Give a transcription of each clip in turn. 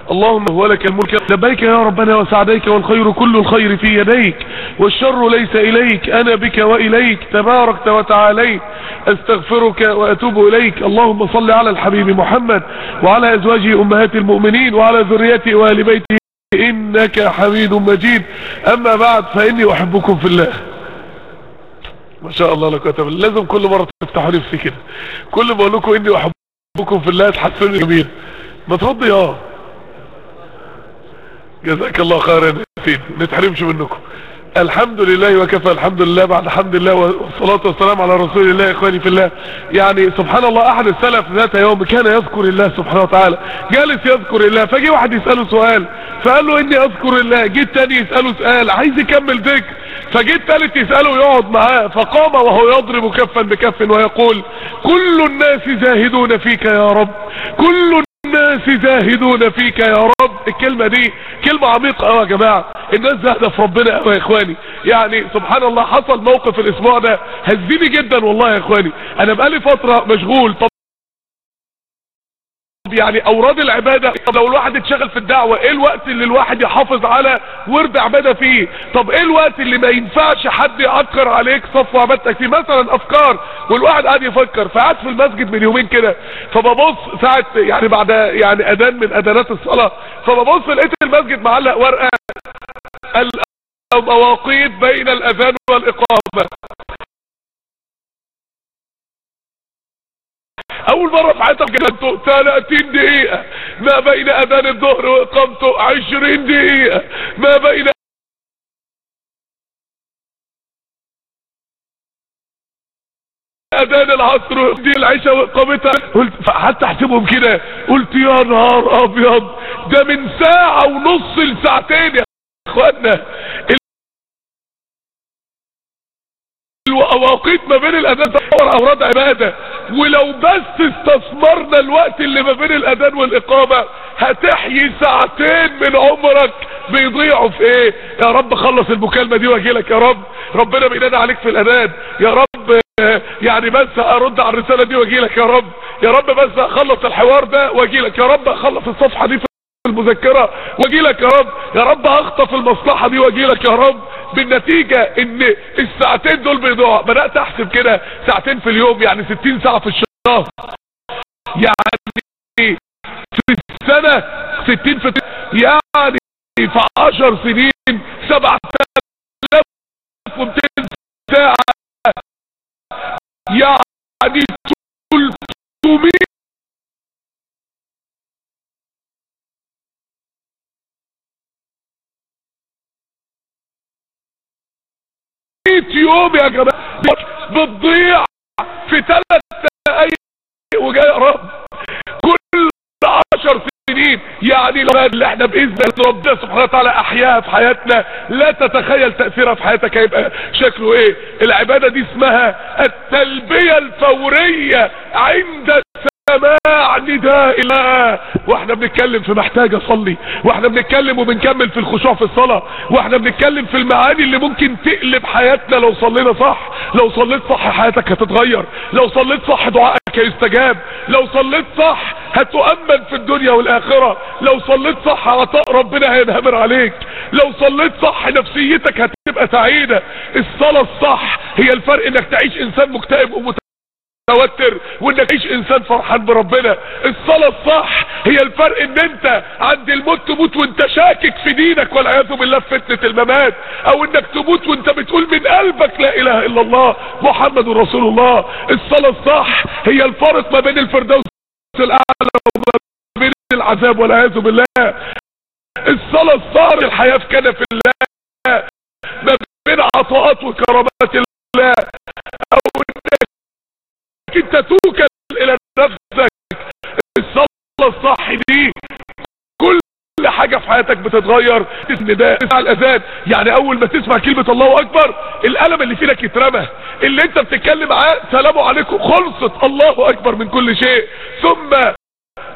اللهم هو لك الملك لبيك يا ربنا وسعديك والخير كل الخير في يديك والشر ليس إليك أنا بك وإليك تباركت وتعاليت أستغفرك وأتوب إليك اللهم صل على الحبيب محمد وعلى أزواجه أمهات المؤمنين وعلى ذريته وآل بيته إنك حميد مجيد أما بعد فإني أحبكم في الله ما شاء الله لك وتبارك لازم كل مرة تفتحوا نفسي كده كل ما اقول لكم اني احبكم في الله تحسنوا جميل ما تردي اه جزاك الله خيرا يا سيدي ما نتحرمش منكم الحمد لله وكفى الحمد لله بعد الحمد لله والصلاة والسلام على رسول الله اخواني في الله يعني سبحان الله احد السلف ذات يوم كان يذكر الله سبحانه وتعالى جالس يذكر الله فجي واحد يسأله سؤال فقال له اني اذكر الله جيت تاني يسأله سؤال عايز يكمل ذكر فجيت تالت يسأله يقعد معاه فقام وهو يضرب كفا بكف ويقول كل الناس زاهدون فيك يا رب كل الناس زاهدون فيك يا رب الكلمة دي كلمة عميقة قوي يا جماعة الناس زاهدة في ربنا قوي يا اخواني يعني سبحان الله حصل موقف الاسبوع ده هزيني جدا والله يا اخواني انا بقالي فترة مشغول طب يعني اوراد العبادة طب لو الواحد اتشغل في الدعوة ايه الوقت اللي الواحد يحافظ على ورد عبادة فيه طب ايه الوقت اللي ما ينفعش حد يعكر عليك صف عبادتك فيه مثلا افكار والواحد قاعد يفكر فقعد في المسجد من يومين كده فببص ساعة يعني بعد يعني اذان من اذانات الصلاة فببص لقيت المسجد معلق ورقة المواقيت بين الاذان والاقامة اول مرة في حياتك جلدته 30 دقيقة ما بين اذان الظهر واقامته 20 دقيقة ما بين اذان العصر دي العشاء واقامتها قلت حتى احسبهم كده قلت يا نهار ابيض ده من ساعة ونص لساعتين يا اخوانا الأواقيت ما بين الأذان تطور أوراد عبادة ولو بس استثمرنا الوقت اللي ما بين الأذان والإقامة هتحيي ساعتين من عمرك بيضيعوا في ايه يا رب خلص المكالمة دي واجي لك يا رب ربنا بينادى عليك في الأذان يا رب يعني بس ارد على الرسالة دي واجي لك يا رب يا رب بس اخلص الحوار ده واجي لك يا رب اخلص الصفحة دي في المذكرة واجي لك يا رب يا رب اخطف المصلحة دي واجي لك يا رب بالنتيجة ان الساعتين دول بيضيعوا بدأت احسب كده ساعتين في اليوم يعني 60 ساعة في الشهر يعني في السنة 60 في يعني في 10 سنين 7200 ساعة يعني 300 يوم يا جماعة بتضيع في ثلاث دقايق وجاي يا رب كل عشر سنين يعني لو اللي احنا باذن الله ربنا سبحانه وتعالى احياها في حياتنا لا تتخيل تاثيرها في حياتك هيبقى شكله ايه العباده دي اسمها التلبيه الفوريه عند سماع نداء الله واحنا بنتكلم في محتاج اصلي واحنا بنتكلم وبنكمل في الخشوع في الصلاة واحنا بنتكلم في المعاني اللي ممكن تقلب حياتنا لو صلينا صح لو صليت صح حياتك هتتغير لو صليت صح دعائك هيستجاب لو صليت صح هتؤمن في الدنيا والاخرة لو صليت صح عطاء ربنا هينهمر عليك لو صليت صح نفسيتك هتبقى سعيدة الصلاة الصح هي الفرق انك تعيش انسان مكتئب ومتعب متوتر وانك تعيش انسان فرحان بربنا الصلاة الصح هي الفرق ان انت عند الموت تموت وانت شاكك في دينك والعياذ بالله في فتنة الممات او انك تموت وانت بتقول من قلبك لا اله الا الله محمد رسول الله الصلاة الصح هي الفرق ما بين الفردوس الاعلى وما بين العذاب والعياذ بالله الصلاة الصح الحياة في كنف الله ما بين عطاءات وكرامات الله او انك انت توكل الى نفسك الصلاة الصح دي كل حاجة في حياتك بتتغير النداء تسمع الاذان يعني اول ما تسمع كلمة الله اكبر القلم اللي في ايدك يترمى اللي انت بتتكلم معاه سلام عليكم خلصت الله اكبر من كل شيء ثم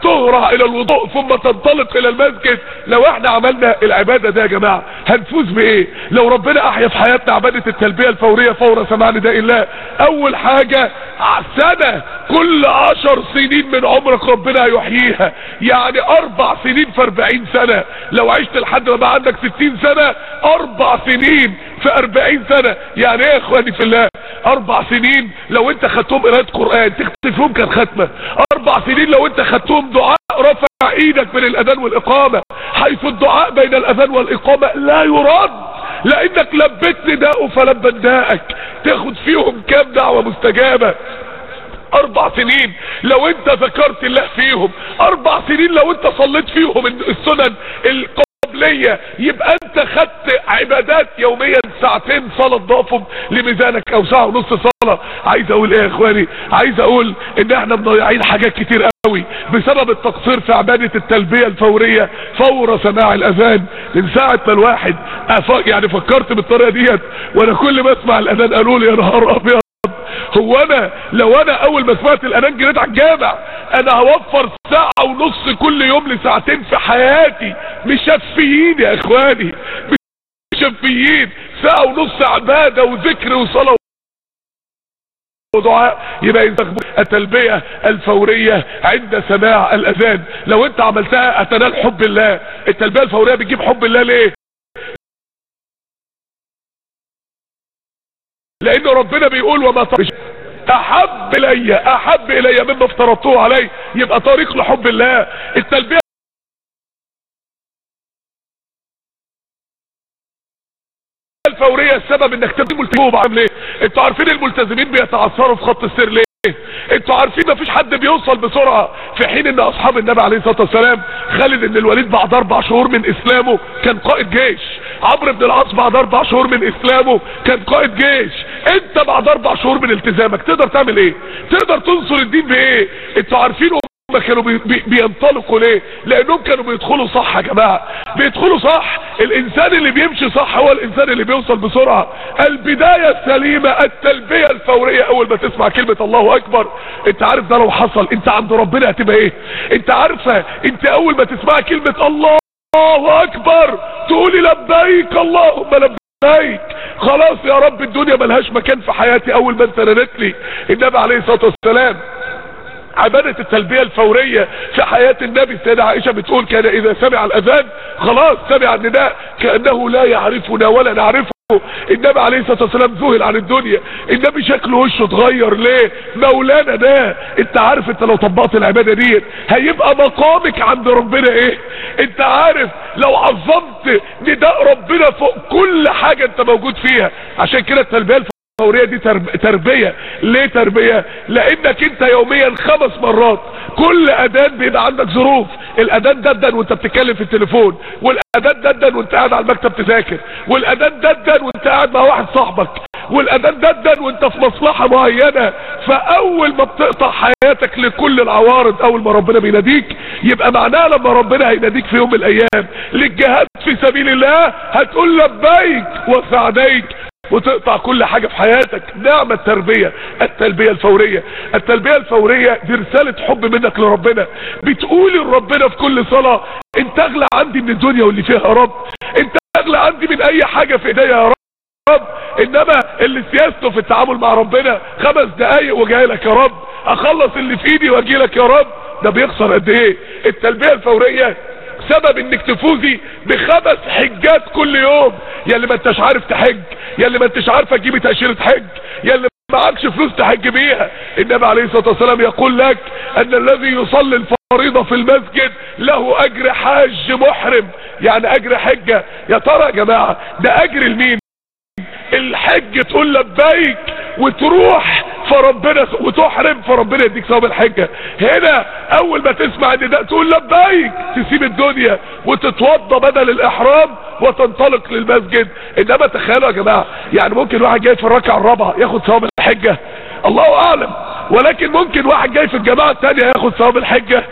تهرع الى الوضوء ثم تنطلق الى المسجد لو احنا عملنا العبادة ده يا جماعة هنفوز بايه لو ربنا احيا في حياتنا عبادة التلبية الفورية فور سماع نداء الله اول حاجة سنة كل عشر سنين من عمرك ربنا هيحييها يعني اربع سنين في اربعين سنة لو عشت لحد ما بقى عندك ستين سنة اربع سنين في اربعين سنة يعني ايه يا اخواني في الله اربع سنين لو انت خدتهم قراءة قرآن تختم فيهم كان ختمة اربع سنين لو انت خدتهم دعاء رفع ايدك من الاذان والاقامة حيث الدعاء بين الاذان والاقامة لا يرد لانك لبيت نداءه فلبى نداءك تاخد فيهم كام دعوة مستجابة اربع سنين لو انت ذكرت الله فيهم اربع سنين لو انت صليت فيهم السنن القبلية يبقى انت خدت عبادات يوميا ساعتين صلاة ضافهم لميزانك او ساعة ونص صلاة عايز اقول ايه يا اخواني عايز اقول ان احنا مضيعين حاجات كتير قوي بسبب التقصير في عبادة التلبية الفورية فور سماع الاذان من ساعة ما الواحد أف... يعني فكرت بالطريقة ديت وانا كل ما اسمع الاذان قالوا لي يا نهار ابيض هو انا لو انا اول ما سمعت الاذان جريت على الجامع انا هوفر ساعة ونص كل يوم لساعتين في حياتي مشفيين يا اخواني مشفيين ساعة ونص عبادة وذكر وصلاة ودعاء يبقى التلبية الفورية عند سماع الاذان لو انت عملتها اتنال حب الله التلبية الفورية بتجيب حب الله ليه لان ربنا بيقول وما طرش احب الي احب الي مما افترضته علي يبقى طريق لحب الله التلبية الفورية السبب انك تبقى ملتزم عامل ايه انتوا عارفين الملتزمين بيتعثروا في خط السير ليه انتوا عارفين مفيش حد بيوصل بسرعة في حين ان اصحاب النبي عليه الصلاة والسلام خالد ان الوليد بعد اربع شهور من اسلامه كان قائد جيش عمرو بن العاص بعد اربع شهور من اسلامه كان قائد جيش انت بعد اربع شهور من التزامك تقدر تعمل ايه تقدر تنصر الدين بايه انتوا عارفين هم كانوا بي بي بينطلقوا ليه لانهم كانوا بيدخلوا صح يا جماعة بيدخلوا صح الانسان اللي بيمشي صح هو الانسان اللي بيوصل بسرعة البداية السليمة التلبية الفورية اول ما تسمع كلمة الله اكبر انت عارف ده لو حصل انت عند ربنا هتبقى ايه انت عارفة انت اول ما تسمع كلمة الله اكبر تقولي لبيك اللهم لبيك خلاص يا رب الدنيا ملهاش مكان في حياتي اول ما انت ردت لي النبي عليه الصلاة والسلام عبادة التلبية الفورية في حياة النبي السيدة عائشة بتقول كان اذا سمع الاذان خلاص سمع النداء كأنه لا يعرفنا ولا نعرفه النبي عليه الصلاة والسلام ذهل عن الدنيا النبي شكله وشه اتغير ليه مولانا ده انت عارف انت لو طبقت العبادة دي هيبقى مقامك عند ربنا ايه انت عارف لو عظمت نداء ربنا فوق كل حاجة انت موجود فيها عشان كده التلبية الفورية دي ترب... تربية ليه تربية لانك انت يوميا خمس مرات كل اذان بيبقى عندك ظروف الاذان ددن وانت بتتكلم في التليفون والاذان ددن وانت قاعد على المكتب تذاكر والاذان ددن وانت قاعد مع واحد صاحبك والاذان ددن وانت في مصلحة معينة فاول ما بتقطع حياتك لكل العوارض اول ما ربنا بيناديك يبقى معناها لما ربنا هيناديك في يوم من الايام للجهاد في سبيل الله هتقول لبيك وسعديك وتقطع كل حاجة في حياتك نعم التربية التلبية الفورية التلبية الفورية دي رسالة حب منك لربنا بتقولي لربنا في كل صلاة انت اغلى عندي من الدنيا واللي فيها يا رب انت اغلى عندي من اي حاجة في ايديا يا رب رب انما اللي سياسته في التعامل مع ربنا خمس دقايق وجاي لك يا رب اخلص اللي في ايدي واجي لك يا رب ده بيخسر قد ايه التلبية الفورية سبب انك تفوزي بخمس حجات كل يوم يا اللي ما انتش عارف تحج يا اللي ما انتش عارفه تجيبي تاشيره حج يا اللي معكش فلوس تحج بيها النبي عليه الصلاه والسلام يقول لك ان الذي يصلي الفريضه في المسجد له اجر حاج محرم يعني اجر حجه يا ترى يا جماعه ده اجر لمين الحج تقول لبيك وتروح فربنا وتحرم فربنا يديك ثواب الحجة هنا اول ما تسمع النداء تقول لبيك تسيب الدنيا وتتوضى بدل الاحرام وتنطلق للمسجد انما تخيلوا يا جماعة يعني ممكن واحد جاي في الركعة الرابعة ياخد ثواب الحجة الله اعلم ولكن ممكن واحد جاي في الجماعة الثانية ياخد ثواب الحجة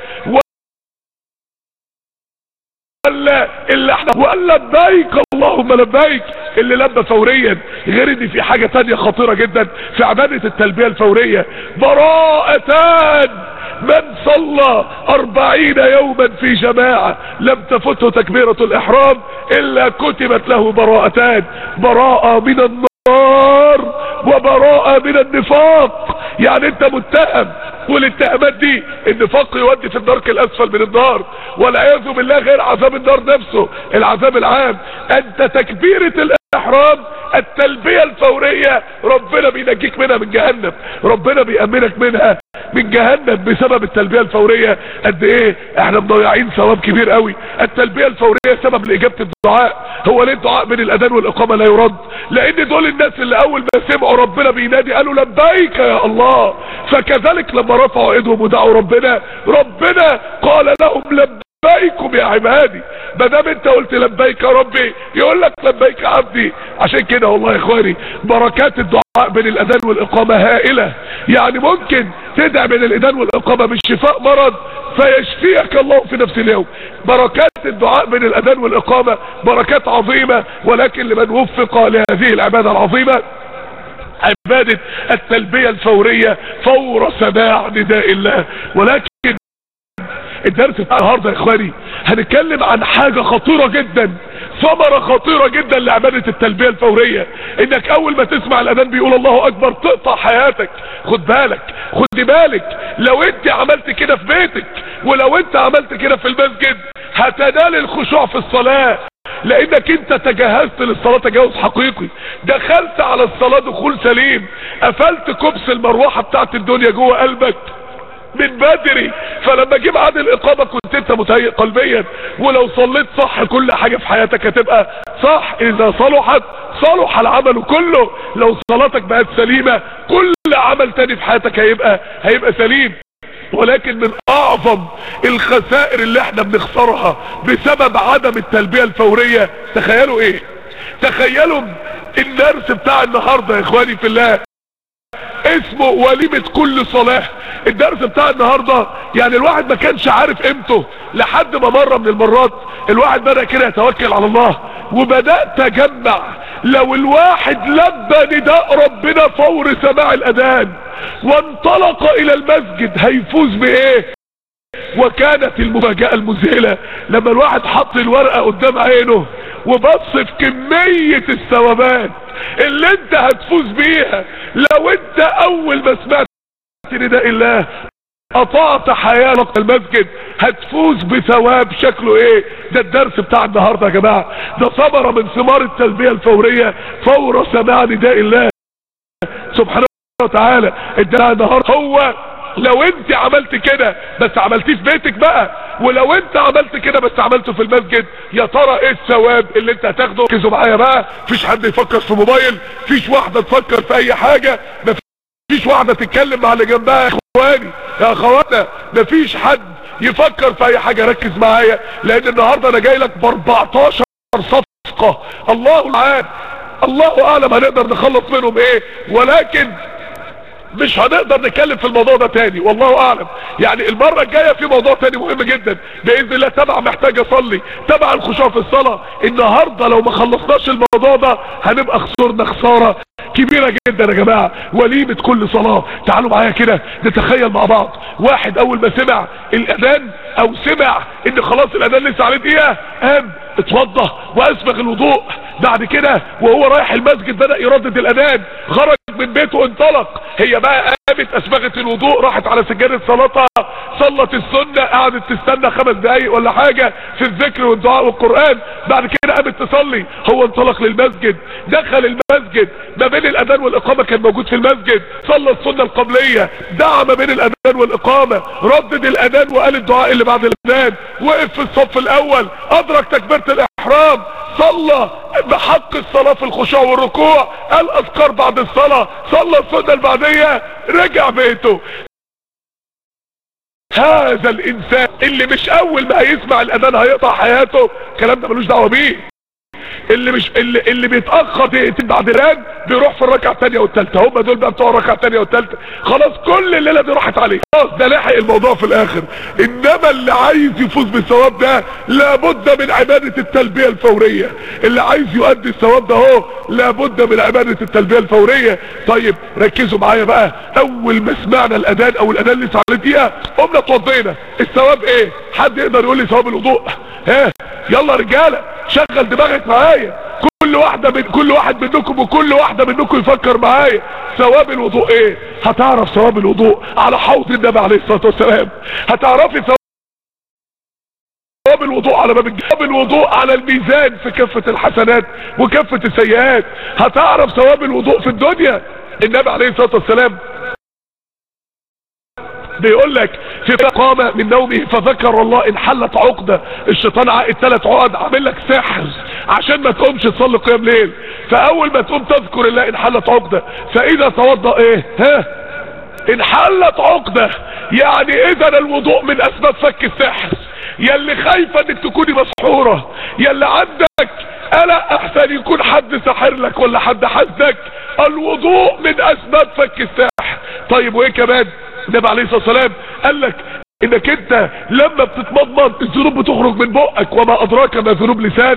ولا اللي احنا وقال لبيك اللهم لبيك اللي لبى فوريا غير ان في حاجة تانية خطيرة جدا في عبادة التلبية الفورية براءتان من صلى أربعين يوما في جماعة لم تفته تكبيرة الإحرام إلا كتبت له براءتان براءة من النار وبراءة من النفاق يعني انت متهم والاتهامات دي النفاق يودي في الدرك الاسفل من النار والعياذ بالله غير عذاب النار نفسه العذاب العام انت تكبيرة الاحرام التلبية الفورية ربنا بينجيك منها من جهنم ربنا بيأمنك منها من جهنم بسبب التلبية الفورية قد ايه احنا مضيعين ثواب كبير قوي التلبية الفورية سبب لاجابة الدعاء هو ليه الدعاء بين الاذان والاقامة لا يرد لان دول الناس اللي اول ما سمعوا ربنا بينادي قالوا لبيك يا الله فكذلك لما رفعوا ايدهم ودعوا ربنا ربنا قال لهم لبيكم يا عبادي ما دام انت قلت لبيك يا ربي يقول لك لبيك يا عبدي عشان كده والله يا اخواني بركات الدعاء بين الاذان والاقامه هائله يعني ممكن تدعي بين الاذان والاقامه بالشفاء مرض فيشفيك الله في نفس اليوم بركات الدعاء بين الاذان والاقامه بركات عظيمه ولكن لمن وفق لهذه العباده العظيمه عبادة التلبية الفورية فور سماع نداء الله ولكن الدرس بتاع النهارده يا اخواني هنتكلم عن حاجة خطيرة جدا ثمرة خطيرة جدا لعبادة التلبية الفورية انك اول ما تسمع الاذان بيقول الله اكبر تقطع حياتك خد بالك خد بالك لو انت عملت كده في بيتك ولو انت عملت كده في المسجد هتنال الخشوع في الصلاة لانك انت تجهزت للصلاة تجهز حقيقي دخلت على الصلاة دخول سليم قفلت كبس المروحة بتاعت الدنيا جوه قلبك من بدري فلما جه ميعاد الاقامه كنت انت متهيئ قلبيا ولو صليت صح كل حاجه في حياتك هتبقى صح اذا صلحت صلح العمل كله لو صلاتك بقت سليمه كل عمل تاني في حياتك هيبقى هيبقى سليم ولكن من اعظم الخسائر اللي احنا بنخسرها بسبب عدم التلبيه الفوريه تخيلوا ايه تخيلوا الدرس بتاع النهارده يا اخواني في الله اسمه وليمة كل صلاة الدرس بتاع النهاردة يعني الواحد ما كانش عارف قيمته لحد ما مرة من المرات الواحد بدأ كده يتوكل على الله وبدأت اجمع لو الواحد لبى نداء ربنا فور سماع الاذان وانطلق الى المسجد هيفوز بايه وكانت المفاجأة المذهلة لما الواحد حط الورقة قدام عينه وبص في كمية الثوابات اللي انت هتفوز بيها لو انت اول ما سمعت نداء الله قطعت حياتك المسجد هتفوز بثواب شكله ايه ده الدرس بتاع النهارده يا جماعه ده ثمره من ثمار التلبيه الفوريه فور سماع نداء الله سبحانه وتعالى الدرس النهارده هو لو انت عملت كده بس عملتيه في بيتك بقى ولو انت عملت كده بس عملته في المسجد يا ترى ايه الثواب اللي انت هتاخده ركزوا معايا بقى مفيش حد يفكر في موبايل مفيش واحده تفكر في اي حاجه مفيش واحده تتكلم مع اللي جنبها يا اخواني يا اخواتنا مفيش حد يفكر في اي حاجه ركز معايا لان النهارده انا جاي لك ب 14 صفقه الله اعلم الله اعلم هنقدر نخلص منهم ايه ولكن مش هنقدر نتكلم في الموضوع ده تاني والله اعلم يعني المرة الجاية في موضوع تاني مهم جدا باذن الله تبع محتاج اصلي تبع الخشوع في الصلاة النهاردة لو ما خلصناش الموضوع ده هنبقى خسرنا خسارة كبيرة جدا يا جماعة وليمة كل صلاة تعالوا معايا كده نتخيل مع بعض واحد اول ما سمع الاذان او سمع ان خلاص الاذان لسه عليه دقيقة قام اتوضى واسبغ الوضوء بعد كده وهو رايح المسجد بدأ يردد الاذان خرج من بيته انطلق هي بقى قامت اسبغت الوضوء راحت على سجادة صلاتها صلت السنة قعدت تستنى خمس دقايق ولا حاجة في الذكر والدعاء والقرآن بعد كده قامت تصلي هو انطلق للمسجد دخل المسجد ما بين الاذان والاقامة كان موجود في المسجد صلى السنة القبلية دعا ما بين الاذان والاقامة ردد الاذان وقال الدعاء اللي بعد الاذان وقف في الصف الاول ادرك تكبيرة الاحرام صلى بحق الصلاة في الخشوع والركوع قال اذكار بعد الصلاة صلى السنة البعدية رجع بيته هذا الانسان اللي مش اول ما هيسمع الاذان هيقطع حياته الكلام ده ملوش دعوه بيه اللي مش اللي, اللي بيتاخر دقيقتين بعد الان بيروح في الركعه الثانيه والثالثه هم دول بقى بتوع الركعه الثانيه والثالثه خلاص كل الليله دي راحت عليه خلاص ده لحق الموضوع في الاخر انما اللي عايز يفوز بالثواب ده لابد من عباده التلبيه الفوريه اللي عايز يؤدي الثواب ده اهو لابد من عباده التلبيه الفوريه طيب ركزوا معايا بقى اول ما سمعنا الاذان او الاذان اللي ساعتين دقيقه قمنا اتوضينا الثواب ايه حد يقدر يقول لي ثواب الوضوء ها يلا رجاله شغل دماغك معايا كل واحده من كل واحد منكم وكل واحده منكم يفكر معايا ثواب الوضوء ايه هتعرف ثواب الوضوء على حوض النبي عليه الصلاه والسلام هتعرفي ثواب ثواب الوضوء على باب ثواب الوضوء على الميزان في كفة الحسنات وكفة السيئات هتعرف ثواب الوضوء في الدنيا النبي عليه الصلاة والسلام بيقول لك في قام من نومه فذكر الله ان حلت عقدة الشيطان عقد ثلاث عقد عامل لك سحر عشان ما تقومش تصلي قيام ليل فاول ما تقوم تذكر الله ان حلت عقدة فاذا توضأ ايه ها ان حلت عقدة يعني اذا الوضوء من اسباب فك السحر يلي خايفة انك تكوني مسحورة يلي عندك قلق احسن يكون حد ساحر لك ولا حد حسدك الوضوء من اسباب فك السحر طيب وايه كمان النبي عليه الصلاة والسلام قال لك انك انت لما بتتمضمض الذنوب بتخرج من بقك وما ادراك ما ذنوب لسانك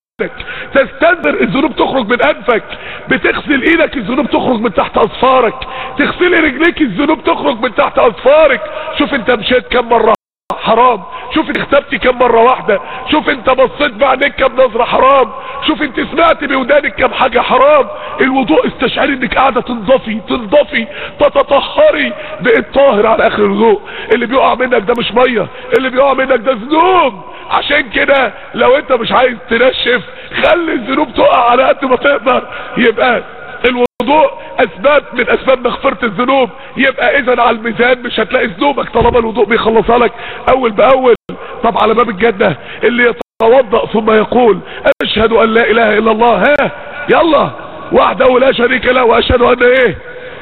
تستنذر الذنوب تخرج من انفك بتغسل ايدك الذنوب تخرج من تحت اصفارك تغسلي رجليك الذنوب تخرج من تحت اصفارك شوف انت مشيت كم مرة حرام شوف انت اختبتي كم مرة واحدة شوف انت بصيت بعينيك كم نظرة حرام شوف انت سمعت بودانك كم حاجة حرام الوضوء استشعري انك قاعدة تنضفي تنضفي تتطهري بقيت طاهر على اخر الوضوء اللي بيقع منك ده مش مية اللي بيقع منك ده ذنوب عشان كده لو انت مش عايز تنشف خلي الذنوب تقع على قد ما تقدر يبقى الوضوء اسباب من اسباب مغفرة الذنوب يبقى اذا على الميزان مش هتلاقي ذنوبك طالما الوضوء بيخلصها لك اول باول طب على باب الجنة اللي يتوضأ ثم يقول اشهد ان لا اله الا الله ها يلا وحده لا شريك له واشهد ان ايه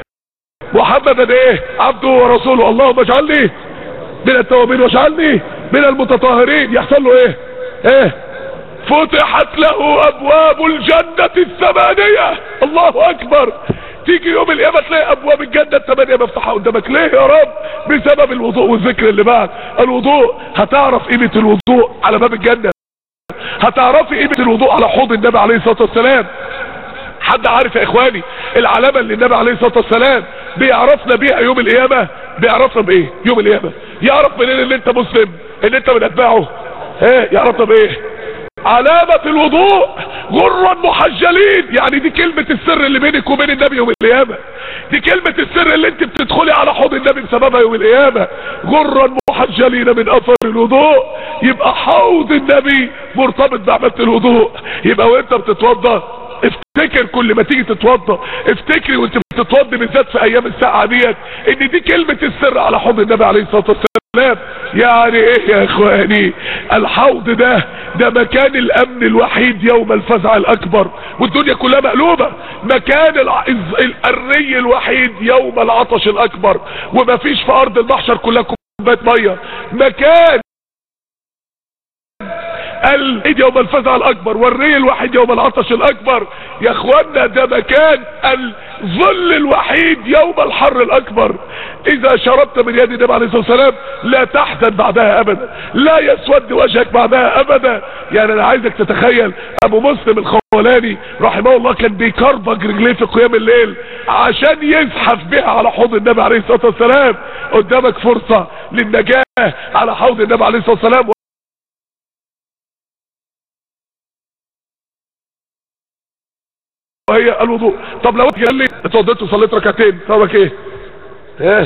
محمدا ايه عبده ورسوله اللهم اجعلني من التوابين واجعلني من المتطهرين يحصل له ايه ايه فتحت له ابواب الجنة الثمانية الله اكبر تيجي يوم القيامة تلاقي ابواب الجنة الثمانية مفتوحة قدامك ليه يا رب بسبب الوضوء والذكر اللي بعد الوضوء هتعرف قيمة الوضوء على باب الجنة هتعرفي قيمة الوضوء على حوض النبي عليه الصلاة والسلام حد عارف يا اخواني العلامة اللي النبي عليه الصلاة والسلام بيعرفنا بيها يوم القيامة بيعرفنا بايه يوم القيامة يعرف منين ان انت مسلم ان انت من اتباعه ايه يعرفنا بايه علامة الوضوء غرا محجلين يعني دي كلمة السر اللي بينك وبين النبي يوم القيامة دي كلمة السر اللي انت بتدخلي على حوض النبي بسببها يوم القيامة غرا محجلين من اثر الوضوء يبقى حوض النبي مرتبط بعبادة الوضوء يبقى وانت بتتوضى افتكر كل ما تيجي تتوضى افتكري وانت بتتوضى بالذات في ايام الساعة ديت ان دي كلمة السر على حوض النبي عليه الصلاة والسلام يعني ايه يا اخواني الحوض ده ده مكان الامن الوحيد يوم الفزع الاكبر والدنيا كلها مقلوبة مكان الري الوحيد يوم العطش الاكبر ومفيش في ارض المحشر كلها كوبايات مية مكان العيد يوم الفزع الاكبر والري الوحيد يوم العطش الاكبر يا اخوانا ده مكان الظل الوحيد يوم الحر الاكبر اذا شربت من يد النبي عليه الصلاه والسلام لا تحزن بعدها ابدا لا يسود وجهك بعدها ابدا يعني انا عايزك تتخيل ابو مسلم الخولاني رحمه الله كان بيكربج رجليه في قيام الليل عشان يزحف بها على حوض النبي عليه الصلاه والسلام قدامك فرصه للنجاه على حوض النبي عليه الصلاه والسلام وهي الوضوء طب لو قال لي اتوضيت وصليت ركعتين ثوابك ايه ايه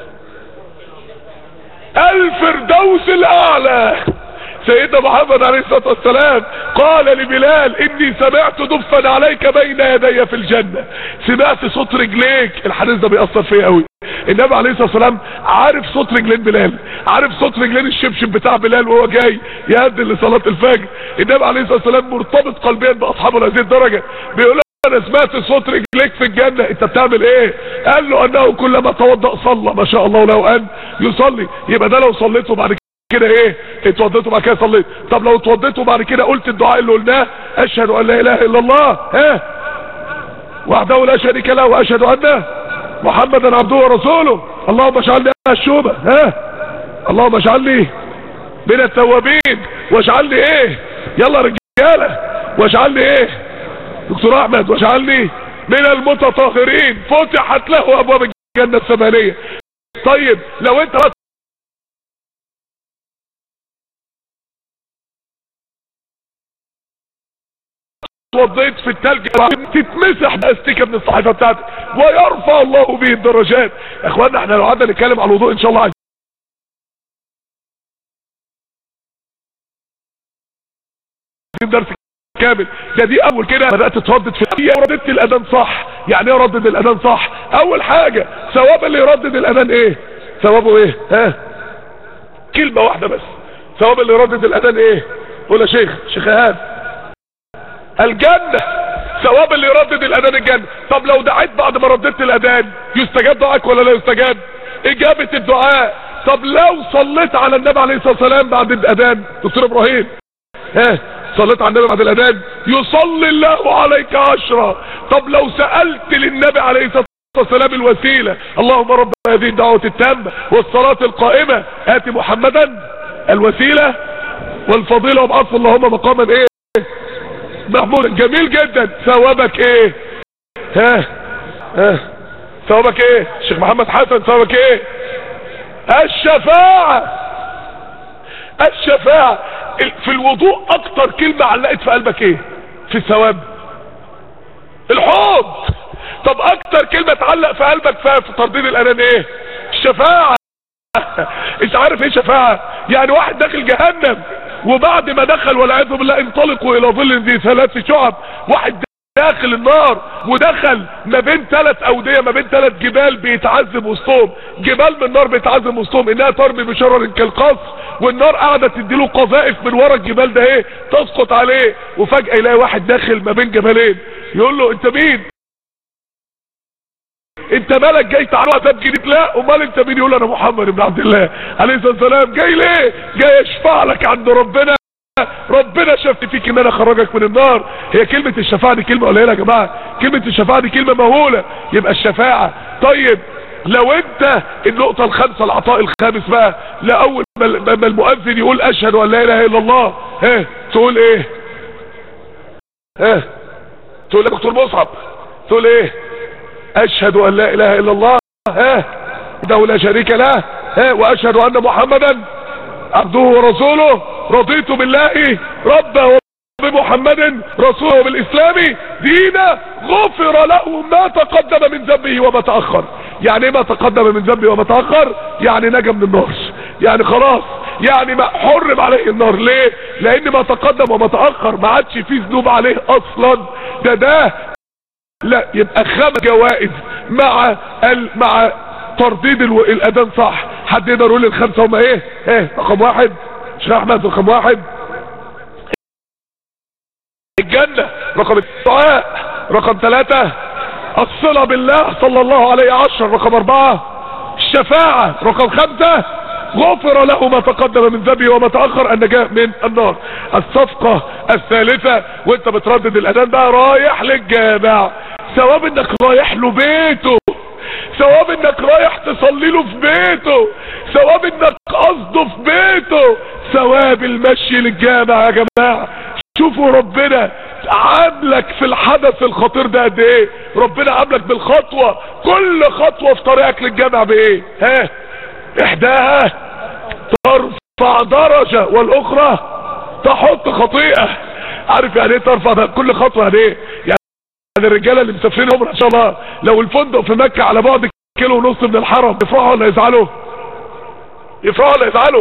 الفردوس الاعلى سيدنا محمد عليه الصلاة والسلام قال لبلال اني سمعت دفا عليك بين يدي في الجنة سمعت صوت رجليك الحديث ده بيأثر فيا قوي النبي عليه الصلاة والسلام عارف صوت رجلين بلال عارف صوت رجلين الشبشب بتاع بلال وهو جاي يهدي لصلاة الفجر النبي عليه الصلاة والسلام مرتبط قلبيا باصحابه لهذه الدرجة بيقول انا سمعت صوت رجليك في الجنة انت بتعمل ايه قال له انه كلما توضأ صلى ما شاء الله ولو ان يصلي يبقى ده لو صليته بعد كده ايه اتوضيت وبعد كده صليت طب لو اتوضيت وبعد كده قلت الدعاء اللي قلناه اشهد ان لا اله الا الله ها وحده لا شريك له واشهد ان محمدا عبده ورسوله اللهم اجعلني اهل الشوبه ها اللهم اجعلني من التوابين واجعلني ايه يلا رجاله واجعلني ايه دكتور احمد واجعلني من المتطهرين فتحت له ابواب الجنه الثمانيه طيب لو انت اتوضيت في التلج تتمسح باستيكه من الصحيفه بتاعتك ويرفع الله به الدرجات يا اخوانا احنا لو قعدنا نتكلم على الوضوء ان شاء الله عايزين درس كامل ده دي اول كده بدات تردد في هي رددت الاذان صح يعني ايه ردد الاذان صح اول حاجه ثواب اللي يردد الاذان ايه ثوابه ايه ها كلمه واحده بس ثواب اللي يردد الاذان ايه قول يا شيخ شيخ ايهاب الجنة ثواب اللي يردد الاذان الجنة طب لو دعيت بعد ما رددت الاذان يستجاب دعاك ولا لا يستجاب اجابة الدعاء طب لو صليت على النبي عليه الصلاة والسلام بعد الاذان دكتور ابراهيم ها صليت على النبي بعد الاذان يصلي الله عليك عشرة طب لو سألت للنبي عليه الصلاة والسلام الوسيلة اللهم رب هذه الدعوة التامة والصلاة القائمة آتي محمدا الوسيلة والفضيلة وابعث اللهم مقاما ايه محمود جميل جدا ثوابك ايه ها ها ثوابك ايه شيخ محمد حسن ثوابك ايه الشفاعة الشفاعة في الوضوء اكتر كلمة علقت في قلبك ايه في الثواب الحوض طب اكتر كلمة تعلق في قلبك في ترديد الاذان ايه الشفاعة انت عارف ايه شفاعة يعني واحد داخل جهنم وبعد ما دخل والعياذ بالله انطلقوا الى ظل ذي ثلاث شعب واحد داخل النار ودخل ما بين ثلاث اودية ما بين ثلاث جبال بيتعذب وسطهم جبال من النار بيتعذب وسطهم انها ترمي بشرر كالقصر والنار قاعدة تديله قذائف من ورا الجبال ده ايه تسقط عليه وفجأة يلاقي واحد داخل ما بين جبلين يقول له انت مين انت مالك جاي تعالوا عذاب جديد لا امال انت مين يقول انا محمد بن عبد الله عليه الصلاه والسلام جاي ليه جاي اشفع لك عند ربنا ربنا شفت فيك ان انا خرجك من النار هي كلمة الشفاعة دي كلمة قليلة يا جماعة كلمة الشفاعة دي كلمة مهولة يبقى الشفاعة طيب لو انت النقطة الخامسة العطاء الخامس بقى لأول ما المؤذن يقول اشهد ان لا اله الا الله ها تقول ايه ها تقول لك دكتور مصعب تقول ايه اشهد ان لا اله الا الله ها ده لا شريك له ها واشهد ان محمدا عبده ورسوله رضيت بالله ربا وبمحمد رسوله وبالاسلام دينا غفر له ما تقدم من ذنبه وما تأخر يعني ما تقدم من ذنبه وما تأخر يعني نجا من النار يعني خلاص يعني ما حرم عليه النار ليه لان ما تقدم وما تأخر ما عادش فيه ذنوب عليه اصلا ده ده لا يبقى خمس جوائز مع ال... مع ترديد الو... الاذان صح حد يقدر يقول الخمسه هما ايه ايه رقم واحد شيخ احمد رقم واحد الجنة رقم الدعاء رقم ثلاثة الصلة بالله صلى الله عليه عشر رقم اربعة الشفاعة رقم خمسة غفر له ما تقدم من ذنبه وما تأخر النجاة من النار الصفقة الثالثة وانت بتردد الاذان بقى رايح للجامع ثواب انك رايح له بيته ثواب انك رايح تصلي له في بيته ثواب انك قصده في بيته ثواب المشي للجامع يا جماعة شوفوا ربنا عاملك في الحدث الخطير ده قد ايه ربنا عاملك بالخطوة كل خطوة في طريقك للجامع بايه ها احداها ترفع درجة والاخرى تحط خطيئة عارف يعني ايه ترفع ده كل خطوة يعني ايه يعني الرجالة اللي مسافرين عمر ان شاء الله لو الفندق في مكة على بعد كيلو ونص من الحرم يفرحوا ولا يزعلوا يفرحوا ولا يزعلوا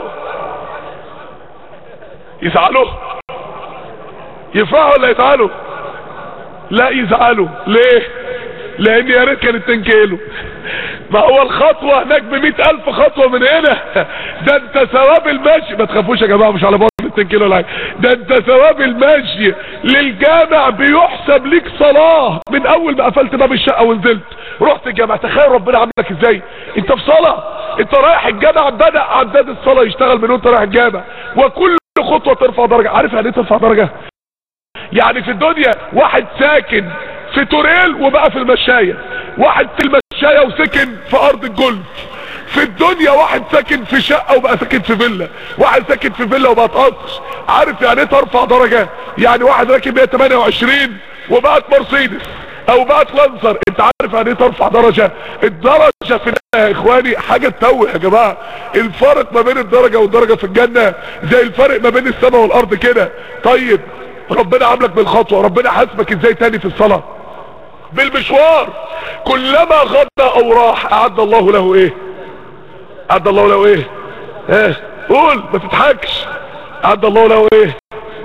يزعلوا يفرحوا ولا يزعلوا لا يزعلوا ليه لان يا ريت كانت 2 كيلو ما هو الخطوة هناك ب الف خطوة من هنا ده انت ثواب المشي ما تخافوش يا جماعة مش على بعد 2 كيلو ولا حاجة ده انت ثواب المشي للجامع بيحسب ليك صلاة من اول ما قفلت باب الشقة ونزلت رحت الجامع تخيل ربنا عاملك ازاي انت في صلاة انت رايح الجامع بدأ عداد الصلاة يشتغل من وانت رايح الجامع وكل خطوة ترفع درجة عارف يعني ايه ترفع درجة يعني في الدنيا واحد ساكن في توريل وبقى في المشاية واحد في المشاية وسكن في ارض الجولف في الدنيا واحد ساكن في شقة وبقى ساكن في فيلا واحد ساكن في فيلا وبقى قصر عارف يعني ايه ترفع درجة يعني واحد راكب 128 وبقت مرسيدس او بقت لانسر انت عارف يعني ايه ترفع درجة الدرجة في النهاية يا اخواني حاجة تتوه يا جماعة الفرق ما بين الدرجة والدرجة في الجنة زي الفرق ما بين السماء والارض كده طيب ربنا عاملك بالخطوة ربنا حاسبك ازاي تاني في الصلاة بالمشوار كلما غدا او راح اعد الله له ايه اعد الله له ايه اه قول ما تضحكش اعد الله له ايه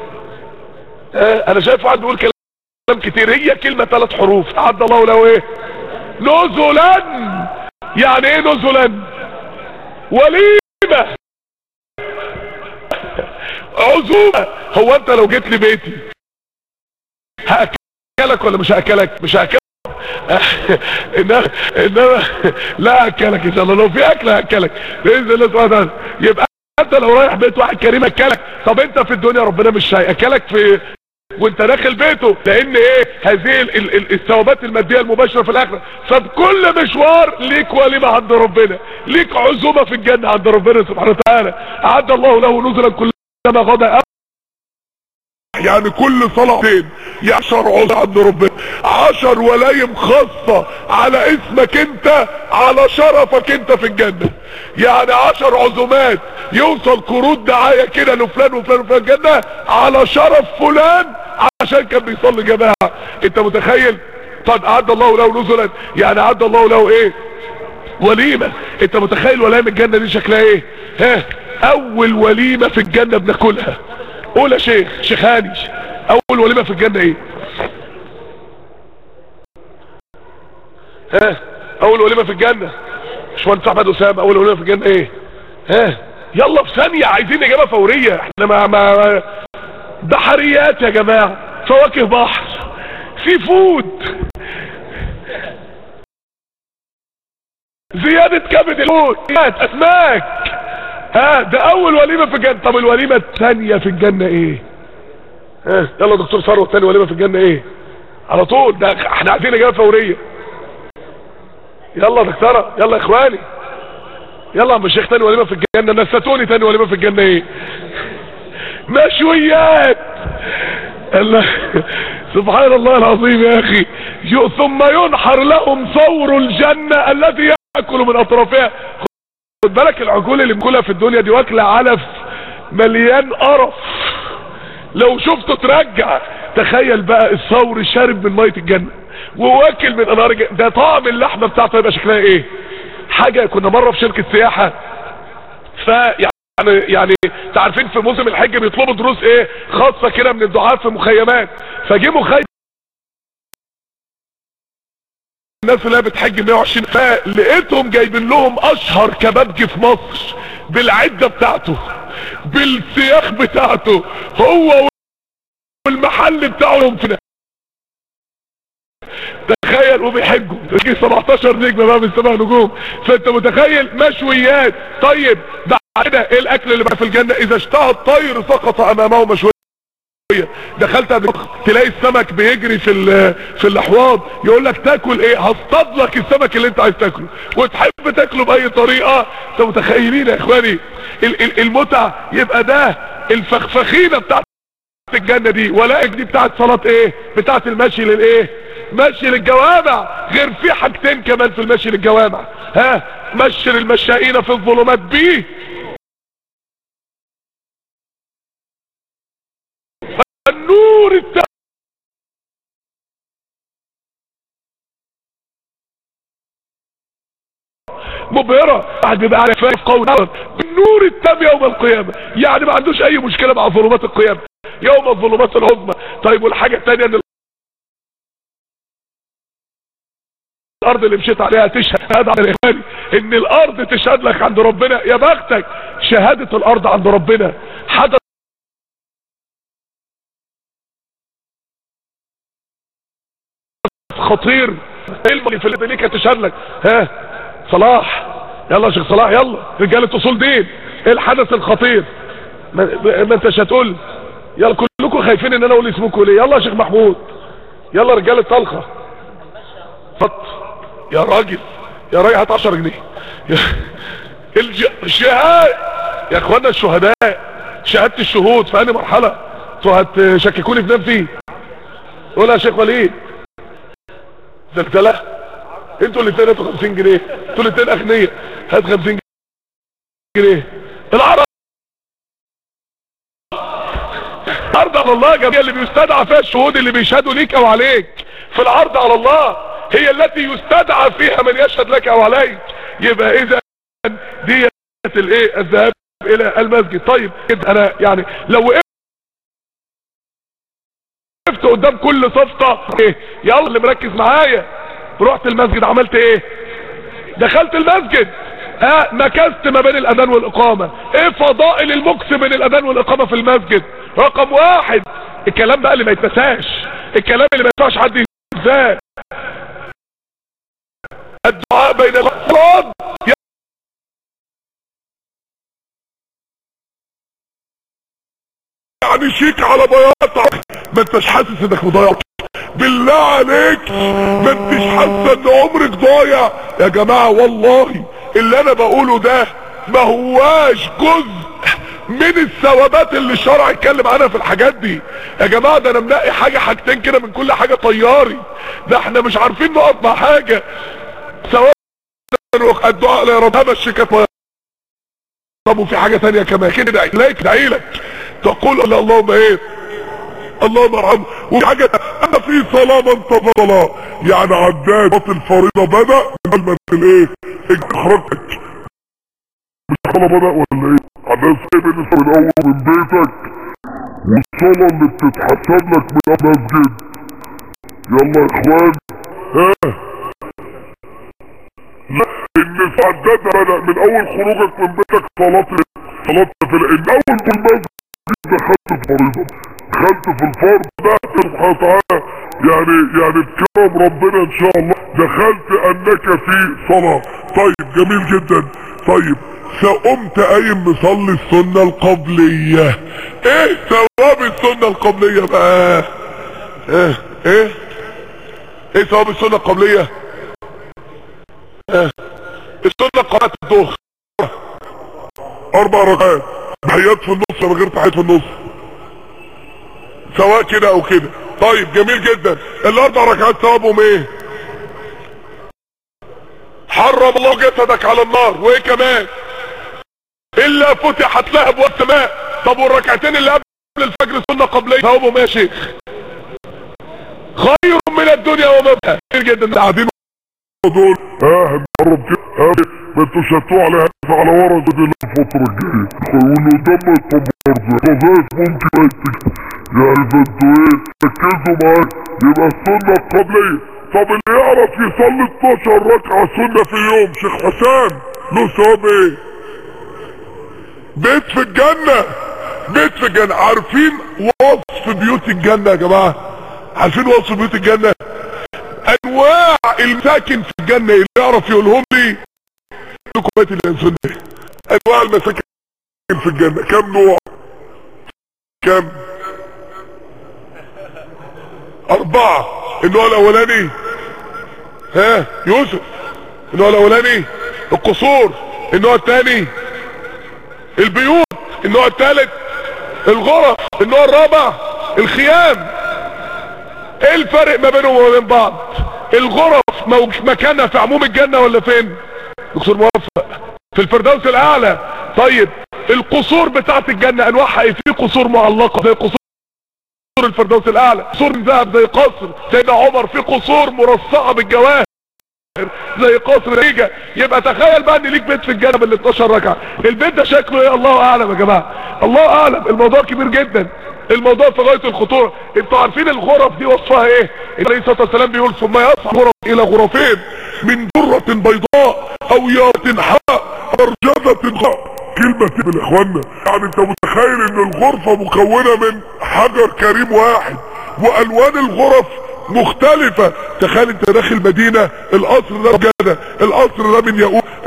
اه انا شايف واحد بيقول كلام كتير هي كلمة ثلاث حروف اعد الله له ايه نزلا يعني ايه نزلا وليمة عزومة هو انت لو جيت لي بيتي هاكلك ولا مش هاكلك مش هاكلك انما انما لا اكلك ان شاء الله لو في اكل هاكلك باذن الله سبحانه وتعالى يبقى انت لو رايح بيت واحد كريم اكلك طب انت في الدنيا ربنا مش هياكلك في وانت داخل بيته لان ايه هذه ال- ال- ال- الثوابات الماديه المباشره في الاخره فبكل مشوار ليك وليمه عند ربنا ليك عزومه في الجنه عند ربنا سبحانه وتعالى اعد الله له نزلا كلما غدا يعني كل صلاتين عشر عزومة عند ربنا عشر ولايم خاصة على اسمك انت على شرفك انت في الجنة يعني عشر عزومات يوصل قروض دعاية كده لفلان وفلان وفلان الجنة على شرف فلان عشان كان بيصلي جماعة انت متخيل طب اعد الله له نزلا يعني اعد الله له ايه وليمة انت متخيل وليمة الجنة دي شكلها ايه ها اول وليمة في الجنة بناكلها قول يا شيخ شيخ هاني اول وليمة في الجنة ايه ها اول وليمة في الجنة باشمهندس احمد اسامه اول وليمة في الجنة ايه ها يلا في ثانية عايزين اجابة فورية احنا ما ما بحريات يا جماعة فواكه بحر سي فود زيادة كبد الموت اسماك ها ده اول وليمة في الجنة طب الوليمة الثانية في الجنة ايه ها يلا دكتور ثروت ثاني وليمة في الجنة ايه على طول ده احنا عايزين اجابة فورية يلا يا دكتورة يلا يا اخواني يلا يا عم الشيخ تاني وليمة في الجنة نسيتوني تاني وليمة في الجنة ايه مشويات الله سبحان الله العظيم يا اخي يو- ثم ينحر لهم ثور الجنة الذي يأكل من اطرافها خد بالك العجول اللي بناكلها في الدنيا دي واكله علف مليان قرف لو شفته ترجع تخيل بقى الثور شارب من ميه الجنه وواكل من انهار الجنه ده طعم اللحمه بتاعته يبقى شكلها ايه حاجه كنا مره في شركه سياحه ف يعني يعني انت عارفين في موسم الحج بيطلبوا دروس ايه خاصه كده من الدعاء في مخيمات فجه مخيم الناس اللي هي بتحج 120 فلقيتهم جايبين لهم اشهر كبابجي في مصر بالعده بتاعته بالسياخ بتاعته هو والمحل بتاعهم في تخيل وبيحجوا تجي 17 نجمه بقى من سبع نجوم فانت متخيل مشويات طيب بعد كده ايه الاكل اللي بقى في الجنه اذا اشتهى الطير سقط امامه مشويه دخلت قبل كده تلاقي السمك بيجري في ال- في الاحواض يقول لك تاكل ايه هصطاد لك السمك اللي انت عايز تاكله وتحب تاكله باي طريقه انت متخيلين يا اخواني ال- ال- المتع يبقى ده الفخفخينه بتاعت الجنه دي ولائك دي بتاعت صلاه ايه بتاعت المشي للايه مشي للجوامع غير في حاجتين كمان في المشي للجوامع ها مشي للمشائين في الظلمات بيه النور التام مبهرة بعد بيبقى على فايف قول بالنور التام يوم القيامة يعني ما عندوش اي مشكلة مع ظلمات القيامة يوم الظلمات العظمى طيب والحاجة التانية ان الارض اللي مشيت عليها تشهد على الاخواني ان الارض تشهد لك عند ربنا يا بختك شهادة الارض عند ربنا حدث خطير علم اللي في اللي ليك تشهد لك ها صلاح يلا يا شيخ صلاح يلا رجالة اصول دين ايه الحدث الخطير ما, ما انتش هتقول يلا كلكم خايفين ان انا اقول اسمكم ليه يلا يا شيخ محمود يلا رجالة طلخة فط يا راجل يا راجل هات 10 جنيه الج... الشهاد يا اخوانا الشهداء شهادة الشهود في انهي مرحلة انتوا هتشككوني في نفسي قول يا شيخ وليد زلزلة انتوا الاثنين هاتوا 50 جنيه انتوا الاثنين اغنياء هات 50 جنيه العرب عرض على الله يا جماعه اللي بيستدعى فيها الشهود اللي بيشهدوا ليك او عليك في العرض على الله هي التي يستدعى فيها من يشهد لك او عليك يبقى اذا دي الايه الذهاب الى المسجد طيب كده انا يعني لو وقفت قدام كل صفقة ايه يلا اللي مركز معايا رحت المسجد عملت ايه دخلت المسجد ها مكثت ما بين الاذان والاقامة ايه فضائل المكس بين الاذان والاقامة في المسجد رقم واحد الكلام بقى اللي ما يتنساش الكلام اللي ما ينفعش حد ينساه الدعاء بين الصلاة يعني شيك على بياض ما انتش حاسس انك مضيع بالله عليك ما انتش حاسس ان عمرك ضايع يا جماعة والله اللي انا بقوله ده ما هواش جزء من الثوابات اللي الشرع اتكلم عنها في الحاجات دي يا جماعة ده انا منقي حاجة حاجتين كده من كل حاجة طياري ده احنا مش عارفين نقف مع حاجة ثواب الدعاء يا رب همشي كانت طب وفي حاجة تانية كمان كده دعي لك دعي لك تقول اللهم ايه اللهم ارحمه وفي حاجة انا في صلاة من صلاة يعني عداد الفريضة بدأ من ما الايه اخرجتك مش صلاة بدأ ولا ايه عداد ايه بالنسبة من اول من بيتك والصلاة اللي بتتحسب لك من المسجد يلا يا اخوان ها لا ان عداد بدأ من اول خروجك من بيتك صلاة صلاة في من اول في المسجد دخلت الفريضة دخلت في الفرض ده سبحانه وتعالى يعني يعني بكرم ربنا ان شاء الله دخلت انك في صلاة طيب جميل جدا طيب سقمت قايم مصلي السنة القبلية ايه ثواب السنة القبلية بقى ايه ايه ايه ثواب السنة القبلية ايه السنة قرأت الظهر اربع ركعات تحيات في النص من غير تحيات في النص سواء كده او كده طيب جميل جدا الاربع ركعات ثوابهم ايه حرم الله جسدك على النار وايه كمان الا فتحت لها ابواب السماء طب والركعتين اللي قبل الفجر سنه قبليه ثوابهم ايه يا شيخ خير من الدنيا وما فيها كتير جدا قاعدين دول ها هنقرب كده ها ما انتوا شتوا على على ورا دي الفترة الجاية واللي قدام ما يتطبرش قذاف ممكن ما يتك يعني فانتوا ايه ركزوا معايا يبقى السنة القبلية طب اللي يعرف يصلي 12 ركعة سنة في اليوم شيخ حسام له ثواب ايه بيت في الجنة بيت في الجنة عارفين وصف بيوت الجنة يا جماعة عارفين وصف بيوت الجنة انواع المساكن في الجنة اللي يعرف يقولهم لي لكم بيت الانسان انواع المساكن في الجنة كم نوع كم اربعة النوع الاولاني ها يوسف النوع الاولاني القصور النوع الثاني البيوت النوع الثالث الغرف النوع الرابع الخيام ايه الفرق ما بينهم وما بين بعض الغرف مكانها في عموم الجنة ولا فين دكتور موفق في الفردوس الاعلى طيب القصور بتاعت الجنة انواعها ايه في قصور معلقة زي قصور الفردوس الاعلى قصور من ذهب زي قصر سيدنا عمر في قصور مرصعة بالجواهر زي قصر نيجا يبقى تخيل بقى ان ليك بيت في الجنة بال 12 ركعة البيت ده شكله ايه الله اعلم يا جماعة الله اعلم الموضوع كبير جدا الموضوع في غاية الخطورة انتوا عارفين الغرف دي وصفها ايه عليه الصلاة والسلام بيقول ثم يصعد غرف الى غرفين من درة بيضاء او ياط حاء ارجبة خاء كلمة من اخوانا يعني انت متخيل ان الغرفة مكونة من حجر كريم واحد والوان الغرف مختلفة تخيل انت داخل مدينة القصر ده جنة القصر ده من ياقوت